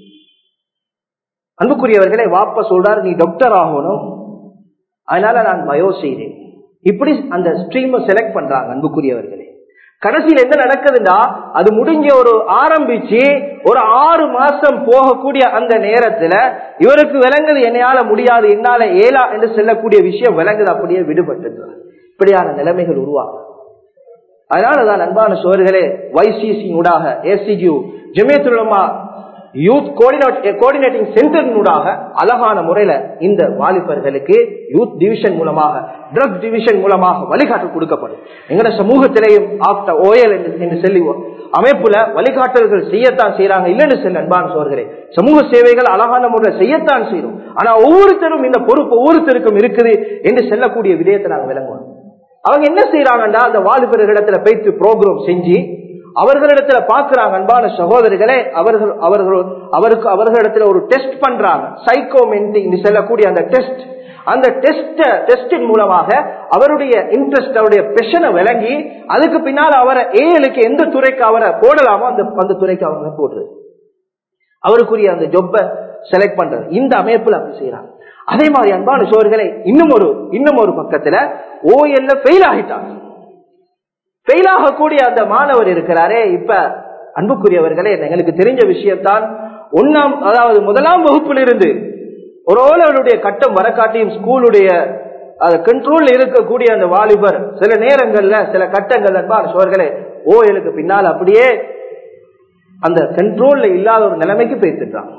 அன்புக்குரியவர்களே வாப்ப சொல்றாரு நீ டாக்டர் ஆகணும் அதனால நான் பயோ செய்றேன் இப்படி அந்த ஸ்ட்ரீமை செலக்ட் பண்றாங்க அன்புக்குரியவர்களே கடைசியில் என்ன நடக்குதுன்னா அது முடிஞ்ச ஒரு ஆரம்பிச்சு ஒரு ஆறு மாசம் போகக்கூடிய அந்த நேரத்துல இவருக்கு விளங்குது என்னையால முடியாது என்னால ஏலா என்று சொல்லக்கூடிய விஷயம் விளங்குது அப்படியே விடுபட்டது இப்படியான நிலைமைகள் உருவாகும் அதனாலதான் அன்பான சோர்களே வைசிசி ஊடாக ஏசிக்யூ ஜெமியத்துலமா யூத் கோஆர்டினேட்டிங் சென்டரினூடாக அழகான முறையில இந்த வாலிபர்களுக்கு யூத் டிவிஷன் மூலமாக ட்ரக் டிவிஷன் மூலமாக வழிகாட்டு கொடுக்கப்படும் எங்கட சமூகத்திலேயும் ஆப்டர் ஓயல் என்று சொல்லி அமைப்புல வழிகாட்டல்கள் செய்யத்தான் செய்யறாங்க இல்லைன்னு சொல்ல அன்பான சோர்களே சமூக சேவைகள் அழகான முறையில் செய்யத்தான் செய்யறோம் ஆனா ஒவ்வொருத்தரும் இந்த பொறுப்பு ஒவ்வொருத்தருக்கும் இருக்குது என்று செல்லக்கூடிய விடயத்தை நாங்க விளங்குவோம் அவங்க என்ன செய்யறாங்கன்னா அந்த வாலிபர்களிடத்துல போயிட்டு ப்ரோக்ராம் செஞ்சு அவர்களிடத்துல பாக்குறாங்க அன்பான சகோதரிகளே அவர்கள் அவர்கள் அவருக்கு அவர்களிடத்துல ஒரு டெஸ்ட் பண்றாங்க சைக்கோமென்டி செல்லக்கூடிய அந்த டெஸ்ட் அந்த டெஸ்ட் டெஸ்டின் மூலமாக அவருடைய இன்ட்ரெஸ்ட் அவருடைய பெஷனை விளங்கி அதுக்கு பின்னால் அவரை ஏழுக்கு எந்த துறைக்கு அவரை போடலாமோ அந்த அந்த துறைக்கு அவங்க போடுறது அவருக்குரிய அந்த ஜொப்பை செலக்ட் பண்றது இந்த அமைப்புல அப்படி செய்யறாங்க அதே மாதிரி அன்பான சோர்களே இன்னும் ஒரு இன்னும் ஒரு பக்கத்துல ஓஎல்ல ஃபெயில் ஆகிட்டாங்க ஃபெயில் ஆகக்கூடிய அந்த மாணவர் இருக்கிறாரே இப்ப அன்புக்குரியவர்களே எங்களுக்கு தெரிஞ்ச விஷயம்தான் ஒன்னாம் அதாவது முதலாம் வகுப்பிலிருந்து ஒரு ஓலவனுடைய கட்டம் வரக்காட்டியும் ஸ்கூலுடைய கண்ட்ரோல் இருக்கக்கூடிய அந்த வாலிபர் சில நேரங்கள்ல சில கட்டங்கள் அன்பான சோர்களே ஓஎலுக்கு பின்னால் அப்படியே அந்த கண்ட்ரோல்ல இல்லாத ஒரு நிலைமைக்கு பேசிட்டான்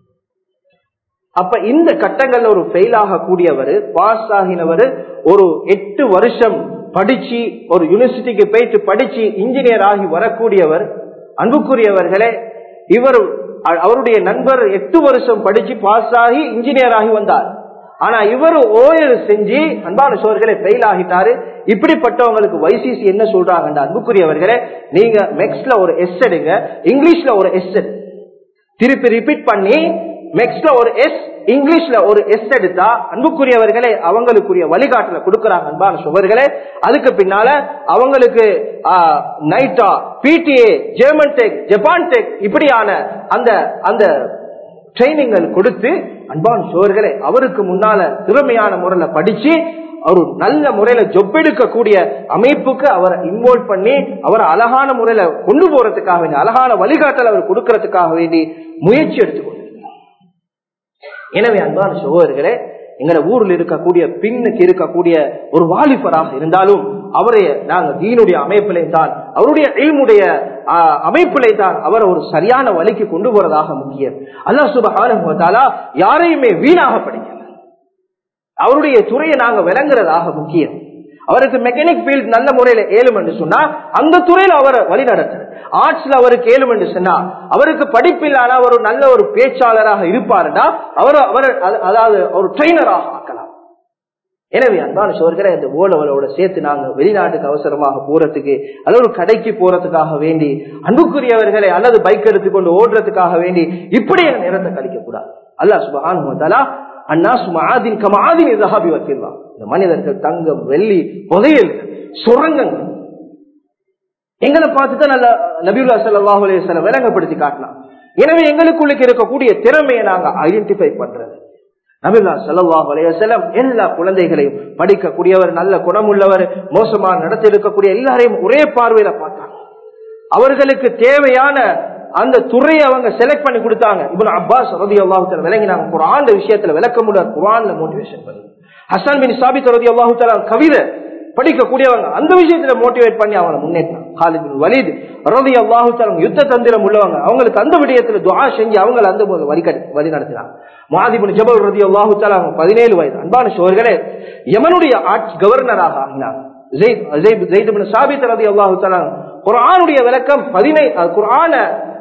அப்ப இந்த கட்டங்கள்ல ஒரு ஃபெயில் ஆகக்கூடியவர் பாஸ் ஆகினவர் ஒரு எட்டு வருஷம் படிச்சு ஒரு யூனிவர்சிட்டிக்கு போயிட்டு படிச்சு இன்ஜினியர் ஆகி வரக்கூடியவர் அன்புக்குரியவர்களே இவர் அவருடைய நண்பர் எட்டு வருஷம் படிச்சு பாஸ் ஆகி இன்ஜினியர் ஆகி வந்தார் ஆனா இவர் ஓயல் செஞ்சு அன்பான சோர்களே ஃபெயில் ஆகிட்டாரு இப்படிப்பட்டவங்களுக்கு வைசிசி என்ன சொல்றாங்க அன்புக்குரியவர்களே நீங்க மெக்ஸ்ல ஒரு எஸ் எடுங்க இங்கிலீஷ்ல ஒரு எஸ் திருப்பி ரிப்பீட் பண்ணி மெக்ஸ்ல ஒரு எஸ் இங்கிலீஷ்ல ஒரு எஸ் எடுத்தா அன்புக்குரியவர்களே அவங்களுக்குரிய வழிகாட்டுல கொடுக்கறாங்க அன்பான சுவர்களே அதுக்கு பின்னால அவங்களுக்கு நைட்டா பிடிஏ ஜெர்மன் டெக் ஜப்பான் டெக் இப்படியான அந்த அந்த ட்ரைனிங்கள் கொடுத்து அன்பான சோர்களே அவருக்கு முன்னால திறமையான முறையில படிச்சு ஒரு நல்ல முறையில ஜொப்பெடுக்கக்கூடிய அமைப்புக்கு அவரை இன்வால்வ் பண்ணி அவரை அழகான முறையில கொண்டு போறதுக்காக வேண்டி அழகான வழிகாட்டல் அவர் கொடுக்கறதுக்காக வேண்டி முயற்சி எடுத்துக்கொண்டு எனவே அன்பான சகோதரர்களே எங்களை ஊரில் இருக்கக்கூடிய பின்னுக்கு இருக்கக்கூடிய ஒரு வாலிபராக இருந்தாலும் அவரை நாங்க தீனுடைய அமைப்பிலே தான் அவருடைய இல்முடைய அமைப்பிலே தான் அவரை ஒரு சரியான வழிக்கு கொண்டு போறதாக முக்கியம் அல்லா சுபகால யாரையுமே வீணாக படிக்கல அவருடைய துறையை நாங்க விளங்குறதாக முக்கியம் அவருக்கு மெக்கானிக் ஃபீல்ட் நல்ல முறையில ஏழும் என்று சொன்னா அந்த துறையில அவரை வழி நடத்துற ஆர்ட்ஸ்ல அவருக்கு ஏழும் என்று சொன்னா அவருக்கு படிப்பில்லாத ஒரு நல்ல ஒரு பேச்சாளராக இருப்பாருன்னா அவர் அவர் அதாவது ஒரு ட்ரெயினராக ஆக்கலாம் எனவே அன்பான சோர்களை இந்த ஓலவலோட சேர்த்து நாங்க வெளிநாட்டுக்கு அவசரமாக போறதுக்கு அல்லது ஒரு கடைக்கு போறதுக்காக வேண்டி அன்புக்குரியவர்களை அல்லது பைக் எடுத்துக்கொண்டு ஓடுறதுக்காக வேண்டி இப்படி நேரத்தை கழிக்க கூடாது அல்லா சுபகான் அண்ணா சுமாதின் கமாதின் இதாபி வச்சிருந்தான் இந்த மனிதர்கள் தங்கம் வெள்ளி புதையல் சுரங்கங்கள் எங்களை பார்த்துதான் நல்ல நபியுல்லா சல்லாஹ் அலையம் விளங்கப்படுத்தி காட்டலாம் எனவே எங்களுக்குள்ளுக்கு இருக்கக்கூடிய திறமையை நாங்க ஐடென்டிஃபை பண்றது நபில்லா சல்லாஹ் அலையம் எல்லா குழந்தைகளையும் படிக்கக்கூடியவர் நல்ல குணமுள்ளவர் மோசமான நடத்தி இருக்கக்கூடிய எல்லாரையும் ஒரே பார்வையில பார்த்தாங்க அவர்களுக்கு தேவையான அந்த துறையை அவங்க செலக்ட் பண்ணி கொடுத்தாங்க இவன் அப்பாஸ் ரதி அல்லாஹுத்தல விளங்கினாங்க குரான் விஷயத்துல விளக்க முடியாது குரான்ல மோட்டிவேஷன் பண்ணி ஹசான் பின் சாபித் ரதி அல்லாஹுத்தலா கவிதை படிக்கக்கூடியவங்க அந்த விஷயத்துல மோட்டிவேட் பண்ணி அவங்களை முன்னேற்றான் காலிபின் வலிது ரவி அல்லாஹு தலம் யுத்த தந்திரம் உள்ளவங்க அவங்களுக்கு அந்த விடயத்துல துவா செஞ்சு அவங்களை அந்த வழி வழி நடத்தினாங்க மாதிபின் ஜபல் ரதி அல்லாஹு தலாம் பதினேழு வயது அன்பான சோர்களே யமனுடைய ஆட்சி கவர்னராக ஆகினாங்க சாபித் ரதி அல்லாஹு தலாம் குரானுடைய விளக்கம் பதினை குரான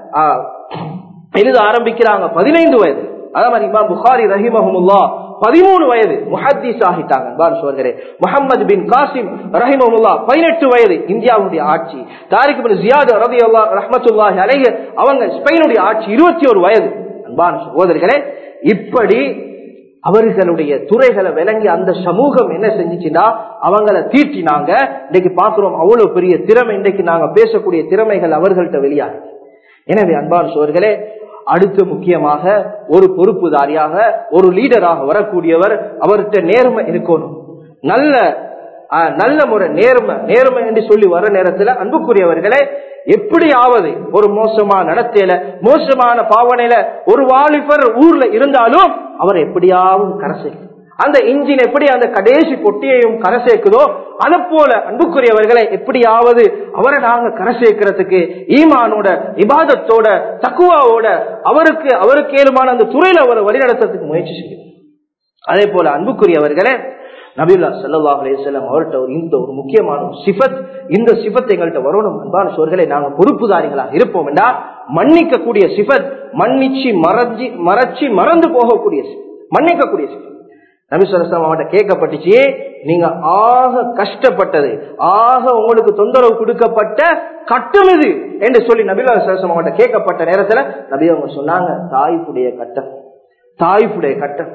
எழுத ஆரம்பிக்கிறாங்க பதினைந்து வயது அதே மாதிரி இமாம் புகாரி ரஹிமஹமுல்லா பதிமூணு வயது முஹத்தீஸ் ஆகிட்டாங்க சோர்களே முகமது பின் காசிம் ரஹிமஹமுல்லா பதினெட்டு வயது இந்தியாவுடைய ஆட்சி தாரிக் பின் ஜியாத் ரதி அல்லா ரஹமத்துல்லாஹி அலைஹ அவங்க ஸ்பெயினுடைய ஆட்சி இருபத்தி ஒரு வயது அன்பான சகோதரிகளே இப்படி அவர்களுடைய துறைகளை விளங்கி அந்த சமூகம் என்ன செஞ்சுச்சுன்னா அவங்கள தீட்டினாங்க இன்னைக்கு பாக்குறோம் அவ்வளவு பெரிய திறமை இன்னைக்கு நாங்க பேசக்கூடிய திறமைகள் அவர்கள்ட்ட வெளியாகுது எனவே அன்பான சோர்களே அடுத்து முக்கியமாக ஒரு பொறுப்புதாரியாக ஒரு லீடராக வரக்கூடியவர் அவர்கிட்ட நேர்மை இருக்கணும் நல்ல நல்ல முறை நேர்மை நேர்மை என்று சொல்லி வர நேரத்துல அன்புக்குரியவர்களே எப்படியாவது ஒரு மோசமான நடத்தையில மோசமான பாவனையில ஒரு வாலிபர் ஊர்ல இருந்தாலும் அவர் எப்படியாவது கரை அந்த இன்ஜின் எப்படி அந்த கடைசி பொட்டியையும் கரை சேர்க்குதோ அதை போல அன்புக்குரியவர்களை எப்படியாவது அவரை நாங்க கரை சேர்க்கிறதுக்கு ஈமானோட இபாதத்தோட தக்குவாவோட அவருக்கு அவருக்கு ஏழுமான அந்த துறையில அவரை வழிநடத்துறதுக்கு முயற்சி செய்யும் அதே போல அன்புக்குரியவர்களே நபில்லா சல்லா அலேசல்லம் அவர்கிட்ட ஒரு இந்த ஒரு முக்கியமான ஒரு சிபத் இந்த சிபத் எங்கள்கிட்ட வரணும் அன்பான சோர்களை நாங்கள் பொறுப்புதாரிகளாக இருப்போம் என்றா மன்னிக்கக்கூடிய சிபத் மன்னிச்சு மறைஞ்சி மறைச்சி மறந்து போகக்கூடிய மன்னிக்கக்கூடிய சிபத் நபி சொல்லலாம் அவன்கிட்ட கேட்கப்பட்டுச்சு நீங்க ஆக கஷ்டப்பட்டது ஆக உங்களுக்கு தொந்தரவு கொடுக்கப்பட்ட கட்டம் இது என்று சொல்லி நபிலா சரசம் அவன்கிட்ட கேட்கப்பட்ட நேரத்துல நபி அவங்க சொன்னாங்க தாய்ப்புடைய கட்டம் தாய்ப்புடைய கட்டம்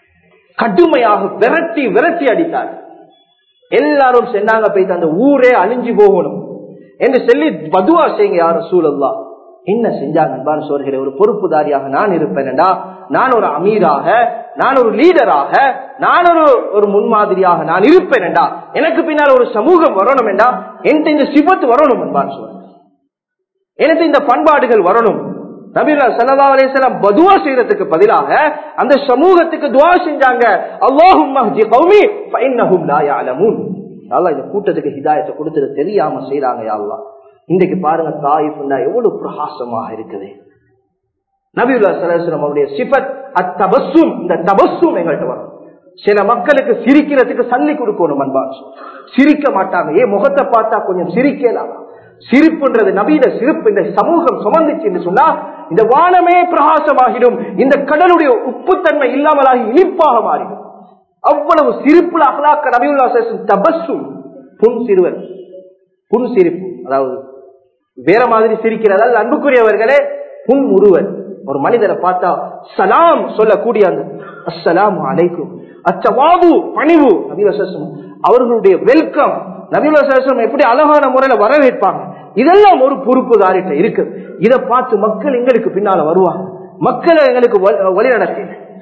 கடுமையாக விரட்டி விரட்டி அடித்தார் எல்லாரும் சென்னாங்க போயிட்டு அந்த ஊரே அழிஞ்சு போகணும் என்று சொல்லி பதுவா செய்யுங்க யாரும் சூழல்லா என்ன செஞ்சாங்க சோர்கிற ஒரு பொறுப்புதாரியாக நான் இருப்பேன்டா நான் ஒரு அமீராக நான் ஒரு லீடராக நான் ஒரு ஒரு முன்மாதிரியாக நான் இருப்பேன்டா எனக்கு பின்னால் ஒரு சமூகம் வரணும் என்றா என்கிட்ட இந்த சிபத்து வரணும் என்பான் சொல்ற எனக்கு இந்த பண்பாடுகள் வரணும் நபீலா சல்லா அலிஸ்லாம் பதுவா செய்யறதுக்கு பதிலாக அந்த சமூகத்துக்கு துவா செஞ்சாங்க அல்லாஹும் இந்த கூட்டத்துக்கு ஹிதாயத்தை கொடுத்தது தெரியாம செய்யறாங்க யாழ்லா இன்றைக்கு பாருங்க தாயிஃபுண்டா எவ்வளவு பிரகாசமாக இருக்குது நபியுல்லா சலாஹம் அவருடைய சிபத் அத்தபசும் இந்த தபசும் எங்கள்கிட்ட வரும் சில மக்களுக்கு சிரிக்கிறதுக்கு சல்லி கொடுக்கணும் அன்பான் சிரிக்க மாட்டாங்க ஏன் முகத்தை பார்த்தா கொஞ்சம் சிரிக்கலாம் சிரிப்புன்றது நவீன சிரிப்பு இந்த சமூகம் சுமந்துச்சு என்று சொன்னா இந்த வானமே பிரகாசமாகிடும் இந்த கடலுடைய உப்புத்தன்மை இல்லாமலாகி இனிப்பாக மாறிடும் அவ்வளவு சிரிப்புல அகலாக்க நபியுல்லா தபசும் புன் சிறுவர் புன் சிரிப்பு அதாவது வேற மாதிரி சிரிக்கிறதால் அன்புக்குரியவர்களே புன் முருவன் ஒரு மனிதரை பார்த்தா சலாம் சொல்லக்கூடிய அந்த அஸ்ஸலாம் அலைக்கும் அச்சவாபு பணிவு நபிவசம் அவர்களுடைய வெல்கம் நபிவசம் எப்படி அழகான முறையில வரவேற்பாங்க இதெல்லாம் ஒரு பொறுப்புதாரிட்ட இருக்கு இதை பார்த்து மக்கள் எங்களுக்கு பின்னால வருவாங்க மக்களை எங்களுக்கு வழி நடத்தி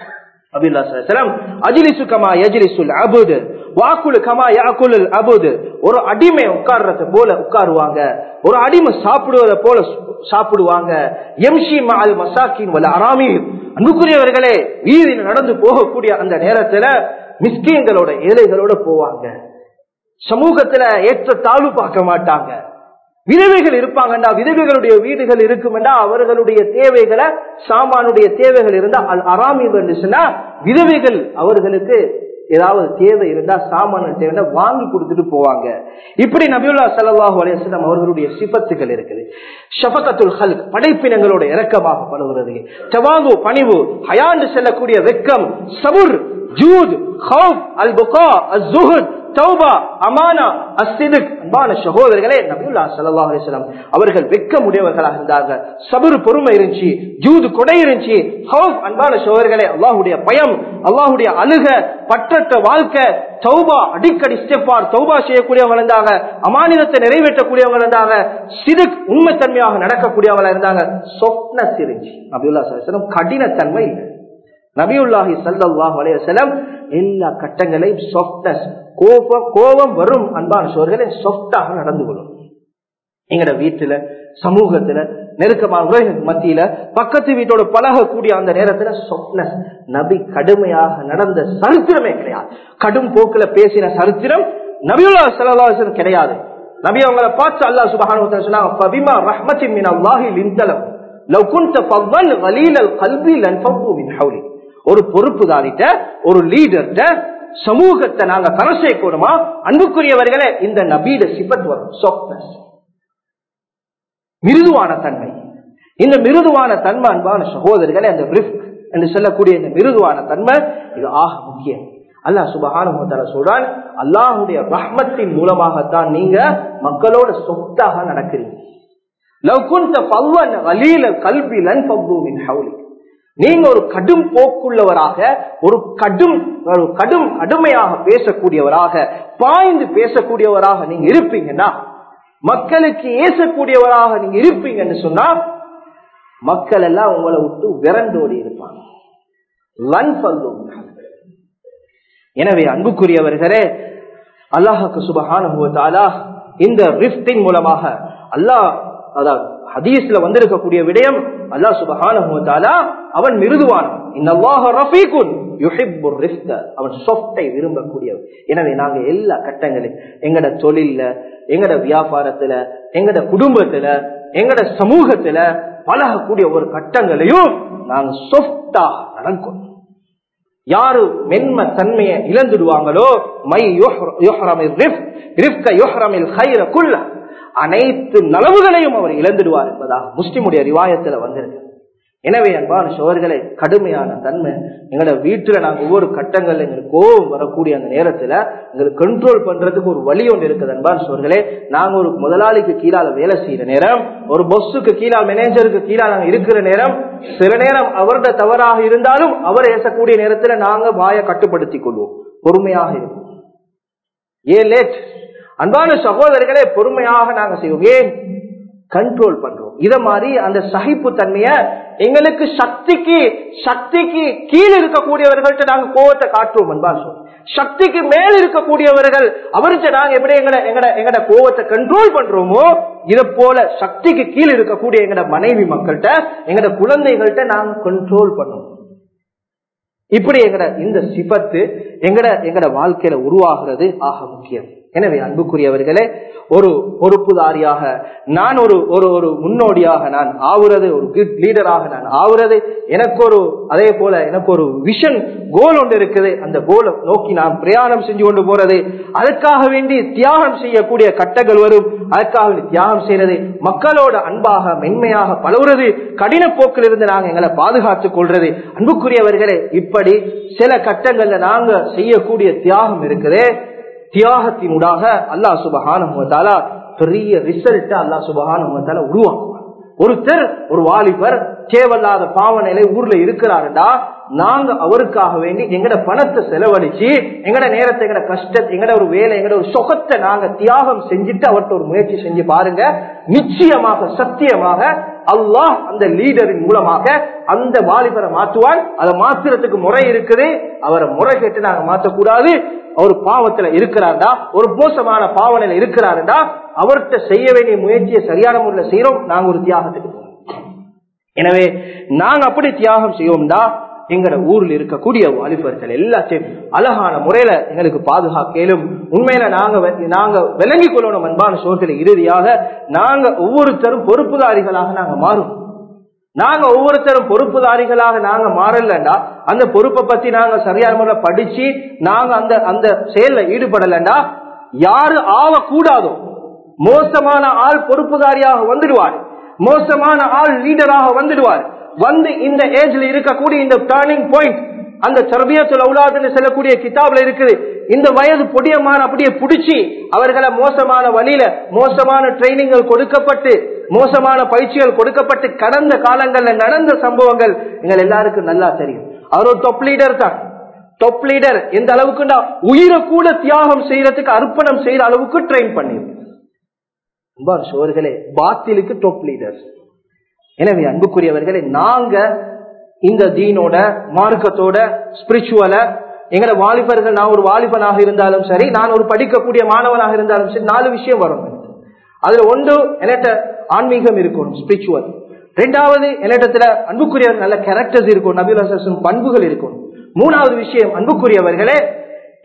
ஒரு அடிமை உட்கார்றத போல உட்காருவாங்க ஒரு அடிமை சாப்பிடுவதை போல சாப்பிடுவாங்க எம்ஷி மால் மசாக்கின் வல அராமி அன்புக்குரியவர்களே வீதியில் நடந்து போகக்கூடிய அந்த நேரத்துல மிஸ்கியங்களோட ஏழைகளோட போவாங்க சமூகத்துல ஏற்ற தாழ்வு பார்க்க மாட்டாங்க விதவைகள் இருப்பாங்கண்டா விதவைகளுடைய வீடுகள் இருக்குமெண்டா அவர்களுடைய தேவைகளை சாமானுடைய தேவைகள் இருந்தா அராமி இருந்துச்சுன்னா விதவைகள் அவர்களுக்கு ஏதாவது தேவை இருந்தா சாமான தேவை வாங்கி கொடுத்துட்டு போவாங்க இப்படி நபியுல்லா சல்லாஹூ அலிஸ்லாம் அவர்களுடைய சிபத்துகள் இருக்குது ஷபகத்துல் ஹல் படைப்பினங்களோட இறக்கமாக படுகிறது தவாகு பணிவு ஹயாண்டு செல்லக்கூடிய வெக்கம் சபுர் ஜூத் ஹவுப் அல் புகா அல் ஜுஹத் தௌபா அமானா அஸ்திதுக் அன்பான சகோதரர்களே நபியுல்லா ஸல்லல்லாஹு அலைஹி வஸல்லம் அவர்கள் வெக்கம் உடையவர்களாக இருந்தாங்க சபர் பொறுமை இருந்துச்சு ஜூது கொடை இருந்துச்சு ஹவுப் அன்பான சகோதரர்களே அல்லாஹ்வுடைய பயம் அல்லாஹ்வுடைய அழுக பற்றற்ற வாழ்க்கை தௌபா அடிக்கடி ஸ்டெப்பார் தௌபா செய்யக்கூடியவங்க இருந்தாங்க அமானிதத்தை நிறைவேற்றக்கூடியவங்க இருந்தாங்க சிதுக் உண்மைத்தன்மையாக நடக்கக்கூடியவங்களா இருந்தாங்க சொப்னஸ் இருந்துச்சு நபியுல்லா ஸல்லல்லாஹு அலைஹி வஸல்லம் கடினத்தன்மை இல்லை நபியுல்லாஹி சல்லாஹ் அலையம் எல்லா கட்டங்களையும் சாஃப்ட்னஸ் கோபம் கோபம் வரும் அன்பான சோர்களே சாஃப்டாக நடந்து கொள்ளும் எங்கட வீட்டுல சமூகத்துல நெருக்கமான உறவினர் மத்தியில பக்கத்து வீட்டோட பழகக்கூடிய அந்த நேரத்துல சொப்னஸ் நபி கடுமையாக நடந்த சரித்திரமே கிடையாது கடும் போக்குல பேசின சரித்திரம் நபியுல்லா சல்லாஹன் கிடையாது நபி அவங்களை பார்த்து அல்லாஹ் சுபஹானு சொன்னாங்க "ஃபபிமா ரஹ்மத்தின் மின் அல்லாஹி லிந்தலம் லவ் குன்த ஃபவ்வல் கலீலல் கல்பி லன்ஃபவு மின் ஹவ்லி." ஒரு பொறுப்புதாரிட்ட ஒரு லீடர்ட்ட சமூகத்தை நாங்க கரை சேர்க்கணுமா அன்புக்குரியவர்களே இந்த நபீட சிபத் வரும் softness. மிருதுவான தன்மை இந்த மிருதுவான தன்மை அன்பான சகோதரர்களே அந்த ரிஸ்க் என்று சொல்லக்கூடிய இந்த மிருதுவான தன்மை இது ஆக முக்கியம் அல்லாஹ் சுபஹான சொல்றான் அல்லாஹுடைய ரஹ்மத்தின் மூலமாகத்தான் நீங்க மக்களோட சொத்தாக நடக்கிறீங்க லவ் குன்த ஃபவ்வன் கலீல கல்பி லன்ஃபவ்வு மின் ஹவ்லி நீங்க ஒரு கடும் போக்குள்ளவராக ஒரு கடும் ஒரு கடும் கடுமையாக பேசக்கூடியவராக பாய்ந்து பேசக்கூடியவராக நீங்க இருப்பீங்கன்னா மக்களுக்கு ஏசக்கூடியவராக நீங்க இருப்பீங்கன்னு சொன்னா மக்கள் எல்லாம் உங்களை விட்டு விரண்டோடி இருப்பாங்க லன்ஃபல்லு மின் ஹவ்லி. எனவே அன்புக்குரியவர்களே அல்லாஹுக்கு சுபஹான இந்த ரிஃப்டின் மூலமாக அல்லாஹ் அதாவது ஹதீஸ்ல வந்திருக்கக்கூடிய விடயம் அல்லாஹ் சுபஹான அவன் மிருதுவான் அவன் சொஃப்டை விரும்பக்கூடியவன் எனவே நாங்க எல்லா கட்டங்களையும் எங்கட தொழில்ல எங்கட வியாபாரத்துல எங்கட குடும்பத்துல எங்கட சமூகத்துல பழகக்கூடிய ஒரு கட்டங்களையும் நாங்க சொஃப்டா நடக்கும் யாரு மென்ம தன்மையை இழந்துடுவாங்களோ மை குல்ல அனைத்து நலவுகளையும் அவர் இழந்துடுவார் என்பதாக முஸ்லிமுடைய ரிவாயத்துல வந்திருக்கு எனவே அன்பான சோழர்களை கடுமையான தன்மை எங்களோட வீட்டுல நாங்க ஒவ்வொரு கட்டங்கள்ல எங்களுக்கு கோபம் வரக்கூடிய அந்த நேரத்துல எங்களுக்கு கண்ட்ரோல் பண்றதுக்கு ஒரு வழி ஒன்று இருக்குது அன்பான சோழர்களே நாங்க ஒரு முதலாளிக்கு கீழால வேலை செய்யற நேரம் ஒரு பொஸ்ஸுக்கு கீழா மேனேஜருக்கு கீழா நாங்க இருக்கிற நேரம் சில நேரம் அவருடைய தவறாக இருந்தாலும் அவர் ஏசக்கூடிய நேரத்துல நாங்க வாயை கட்டுப்படுத்திக் கொள்வோம் பொறுமையாக இருக்கும் ஏன் லேட் அன்பான சகோதரர்களே பொறுமையாக நாங்க செய்வோம் ஏன் கண்ட்ரோல் பண்றோம் இத மாதிரி அந்த சகிப்பு தன்மைய எங்களுக்கு சக்திக்கு சக்திக்கு கீழ் இருக்கக்கூடியவர்கள்ட்ட நாங்க கோவத்தை காட்டுவோம் அன்பான் சொல்றோம் சக்திக்கு மேல் இருக்கக்கூடியவர்கள் அவர்கிட்ட நாங்க எப்படி எங்கட எங்கட எங்கட கோவத்தை கண்ட்ரோல் பண்றோமோ இத போல சக்திக்கு கீழ் இருக்கக்கூடிய எங்கட மனைவி மக்கள்கிட்ட எங்கட குழந்தைகள்கிட்ட நாங்க கண்ட்ரோல் பண்ணுவோம் இப்படி எங்கட இந்த சிபத்து எங்கட எங்கட வாழ்க்கையில உருவாகிறது ஆக முக்கியம் எனவே அன்புக்குரியவர்களே ஒரு பொறுப்புதாரியாக நான் ஒரு ஒரு ஒரு முன்னோடியாக நான் ஆவுறது ஒரு குட் லீடராக நான் ஆவுறது எனக்கு ஒரு அதே போல எனக்கு ஒரு விஷன் கோல் ஒன்று இருக்குது அந்த கோலை நோக்கி நான் பிரயாணம் செஞ்சு கொண்டு போறது அதுக்காக வேண்டி தியாகம் செய்யக்கூடிய கட்டங்கள் வரும் அதுக்காக வேண்டி தியாகம் செய்யறது மக்களோட அன்பாக மென்மையாக பழகுறது கடின போக்கிலிருந்து நாங்க எங்களை பாதுகாத்துக் கொள்றது அன்புக்குரியவர்களே இப்படி சில கட்டங்கள்ல நாங்க செய்யக்கூடிய தியாகம் இருக்குதே தியாகத்தினூடாக அல்லாஹ் சுபகான பெரிய ரிசல்ட் அல்லாஹ் சுபகான உருவாக்குவார் ஒருத்தர் ஒரு வாலிபர் தேவையில்லாத பாவனையில ஊர்ல இருக்கிறாருடா நாங்க அவருக்காக வேண்டி எங்கட பணத்தை செலவழிச்சு எங்கட நேரத்தை எங்கட கஷ்டத்தை எங்கட ஒரு வேலை எங்கட ஒரு சொகத்தை நாங்க தியாகம் செஞ்சுட்டு அவர்கிட்ட ஒரு முயற்சி செஞ்சு பாருங்க நிச்சயமாக சத்தியமாக அல்லாஹ் அந்த லீடரின் மூலமாக அந்த வாலிபரை மாற்றுவான் அதை மாத்துறதுக்கு முறை இருக்குது அவரை முறை கேட்டு நாங்க மாற்றக்கூடாது ஒரு பாவத்துல இருக்கிறார்டா ஒரு மோசமான பாவனையில இருக்கிறாருடா அவர்கிட்ட செய்ய வேண்டிய முயற்சியை சரியான முறையில் செய்யறோம் நாங்க ஒரு தியாகத்துக்கு போறோம் எனவே நாங்க அப்படி தியாகம் செய்வோம்டா எங்கட ஊர்ல இருக்கக்கூடிய வாலிபர்கள் எல்லாத்தையும் அழகான முறையில எங்களுக்கு பாதுகாக்கலும் உண்மையில நாங்க நாங்க விளங்கிக் கொள்ளணும் அன்பான சோதனை இறுதியாக நாங்க ஒவ்வொருத்தரும் பொறுப்புதாரிகளாக நாங்க மாறும் நாங்க ஒவ்வொருத்தரும் பொறுப்புதாரிகளாக நாங்க மாறலண்டா அந்த பொறுப்பை பத்தி நாங்க சரியான முறை படிச்சு நாங்க அந்த அந்த செயல்ல ஈடுபடலண்டா யாரு ஆவக்கூடாதோ மோசமான ஆள் பொறுப்புதாரியாக வந்துடுவார் மோசமான ஆள் லீடராக வந்துடுவார் வந்து இந்த ஏஜ்ல இருக்கக்கூடிய இந்த டேர்னிங் பாயிண்ட் அந்த சர்பியத்துல உலாதுன்னு சொல்லக்கூடிய கிதாப்ல இருக்குது இந்த வயது பொடியமான அப்படியே புடிச்சு அவர்களை மோசமான வழியில மோசமான ட்ரைனிங்கள் கொடுக்கப்பட்டு மோசமான பயிற்சிகள் கொடுக்கப்பட்டு கடந்த காலங்கள்ல நடந்த சம்பவங்கள் எங்கள் எல்லாருக்கும் நல்லா தெரியும் அவர் ஒரு டொப் லீடர் தான் டொப் லீடர் எந்த அளவுக்குண்டா உயிரை கூட தியாகம் செய்யறதுக்கு அர்ப்பணம் செய்யற அளவுக்கு ட்ரெயின் பண்ணிருக்கோம் சோர்களே பாத்திலுக்கு டொப் லீடர் எனவே அன்புக்குரியவர்களே நாங்க இந்த தீனோட மார்க்கத்தோட ஸ்பிரிச்சுவல எங்கட வாலிபர்கள் நான் ஒரு வாலிபனாக இருந்தாலும் சரி நான் ஒரு படிக்கக்கூடிய மாணவனாக இருந்தாலும் சரி நாலு விஷயம் வரும் அதுல ஒன்று என்னட்ட ஆன்மீகம் இருக்கணும் ஸ்பிரிச்சுவல் ரெண்டாவது என்னிடத்துல அன்புக்குரியவர் நல்ல கேரக்டர்ஸ் இருக்கும் நபில் பண்புகள் இருக்கும் மூணாவது விஷயம் அன்புக்குரியவர்களே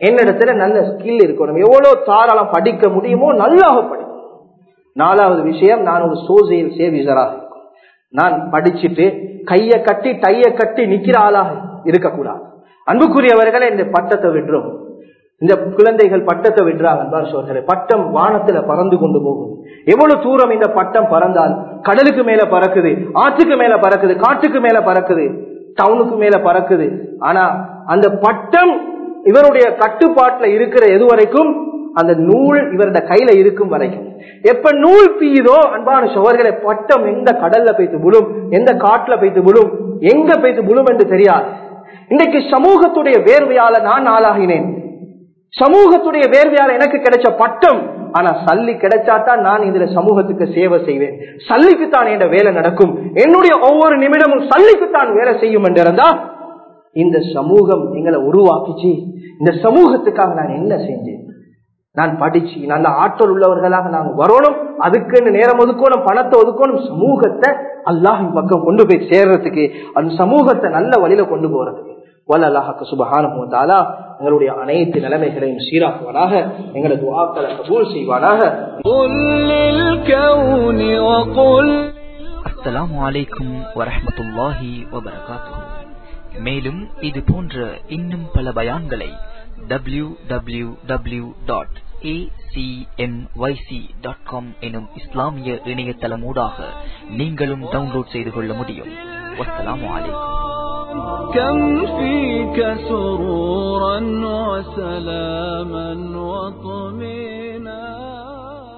என்னிடத்துல நல்ல ஸ்கில் இருக்கணும் எவ்வளவு தாராளம் படிக்க முடியுமோ நல்லாக படிக்கும் நாலாவது விஷயம் நான் ஒரு சோசியல் சேவிசராக இருக்கும் நான் படிச்சுட்டு கைய கட்டி டைய கட்டி நிக்கிற ஆளாக இருக்கக்கூடாது அன்புக்குரியவர்களே இந்த பட்டத்தை விடுறோம் இந்த குழந்தைகள் பட்டத்தை விடுறாங்க சோழர்களே பட்டம் வானத்துல பறந்து கொண்டு போகும் எவ்வளவு தூரம் இந்த பட்டம் பறந்தால் கடலுக்கு மேல பறக்குது ஆற்றுக்கு மேல பறக்குது காட்டுக்கு மேல பறக்குது டவுனுக்கு மேல பறக்குது ஆனா அந்த பட்டம் இவருடைய கட்டுப்பாட்டுல இருக்கிற எது வரைக்கும் அந்த நூல் இவருடைய கையில இருக்கும் வரைக்கும் எப்ப நூல் பீயுதோ அன்பான சோழர்களை பட்டம் எந்த கடல்ல போய்த்து விழும் எந்த காட்டுல போய்த்து விழும் எங்க போய்த்து விழும் என்று தெரியாது இன்றைக்கு சமூகத்துடைய வேர்வையால நான் ஆளாகினேன் சமூகத்துடைய வேர்வையால எனக்கு கிடைச்ச பட்டம் ஆனா சல்லி கிடைச்சாதான் நான் இதுல சமூகத்துக்கு சேவை செய்வேன் சல்லிக்குத்தான் என்ற வேலை நடக்கும் என்னுடைய ஒவ்வொரு நிமிடமும் சல்லிக்குத்தான் வேலை செய்யும் என்றிருந்தா இந்த சமூகம் எங்களை உருவாக்கிச்சு இந்த சமூகத்துக்காக நான் என்ன செஞ்சேன் நான் படிச்சு நல்ல ஆற்றல் உள்ளவர்களாக நாங்கள் வரணும் அதுக்குன்னு நேரம் ஒதுக்கணும் பணத்தை ஒதுக்கணும் சமூகத்தை அல்லாஹின் பக்கம் கொண்டு போய் சேர்றதுக்கு அந்த சமூகத்தை நல்ல வழியில கொண்டு போறதுக்கு வல்லாஹாக்கு சுபகானுத்தாலா எங்களுடைய அனைத்து நிலைமைகளையும் சீராக்குவானாக எங்களது வாக்களை கபூல் செய்வானாக அஸ்ஸலாமு அலைக்கும் வரஹமத்துல்லாஹி வபரகாத்து மேலும் இது போன்ற இன்னும் பல பயான்களை W W W dot acmyc.com எனும் இஸ்லாமிய இணையதளமூடாக நீங்களும் டவுன்லோட் செய்து கொள்ள முடியும் வஸ்ஸலாமு அலைக்கும் كم فيك سرورا وسلاما وطمئنا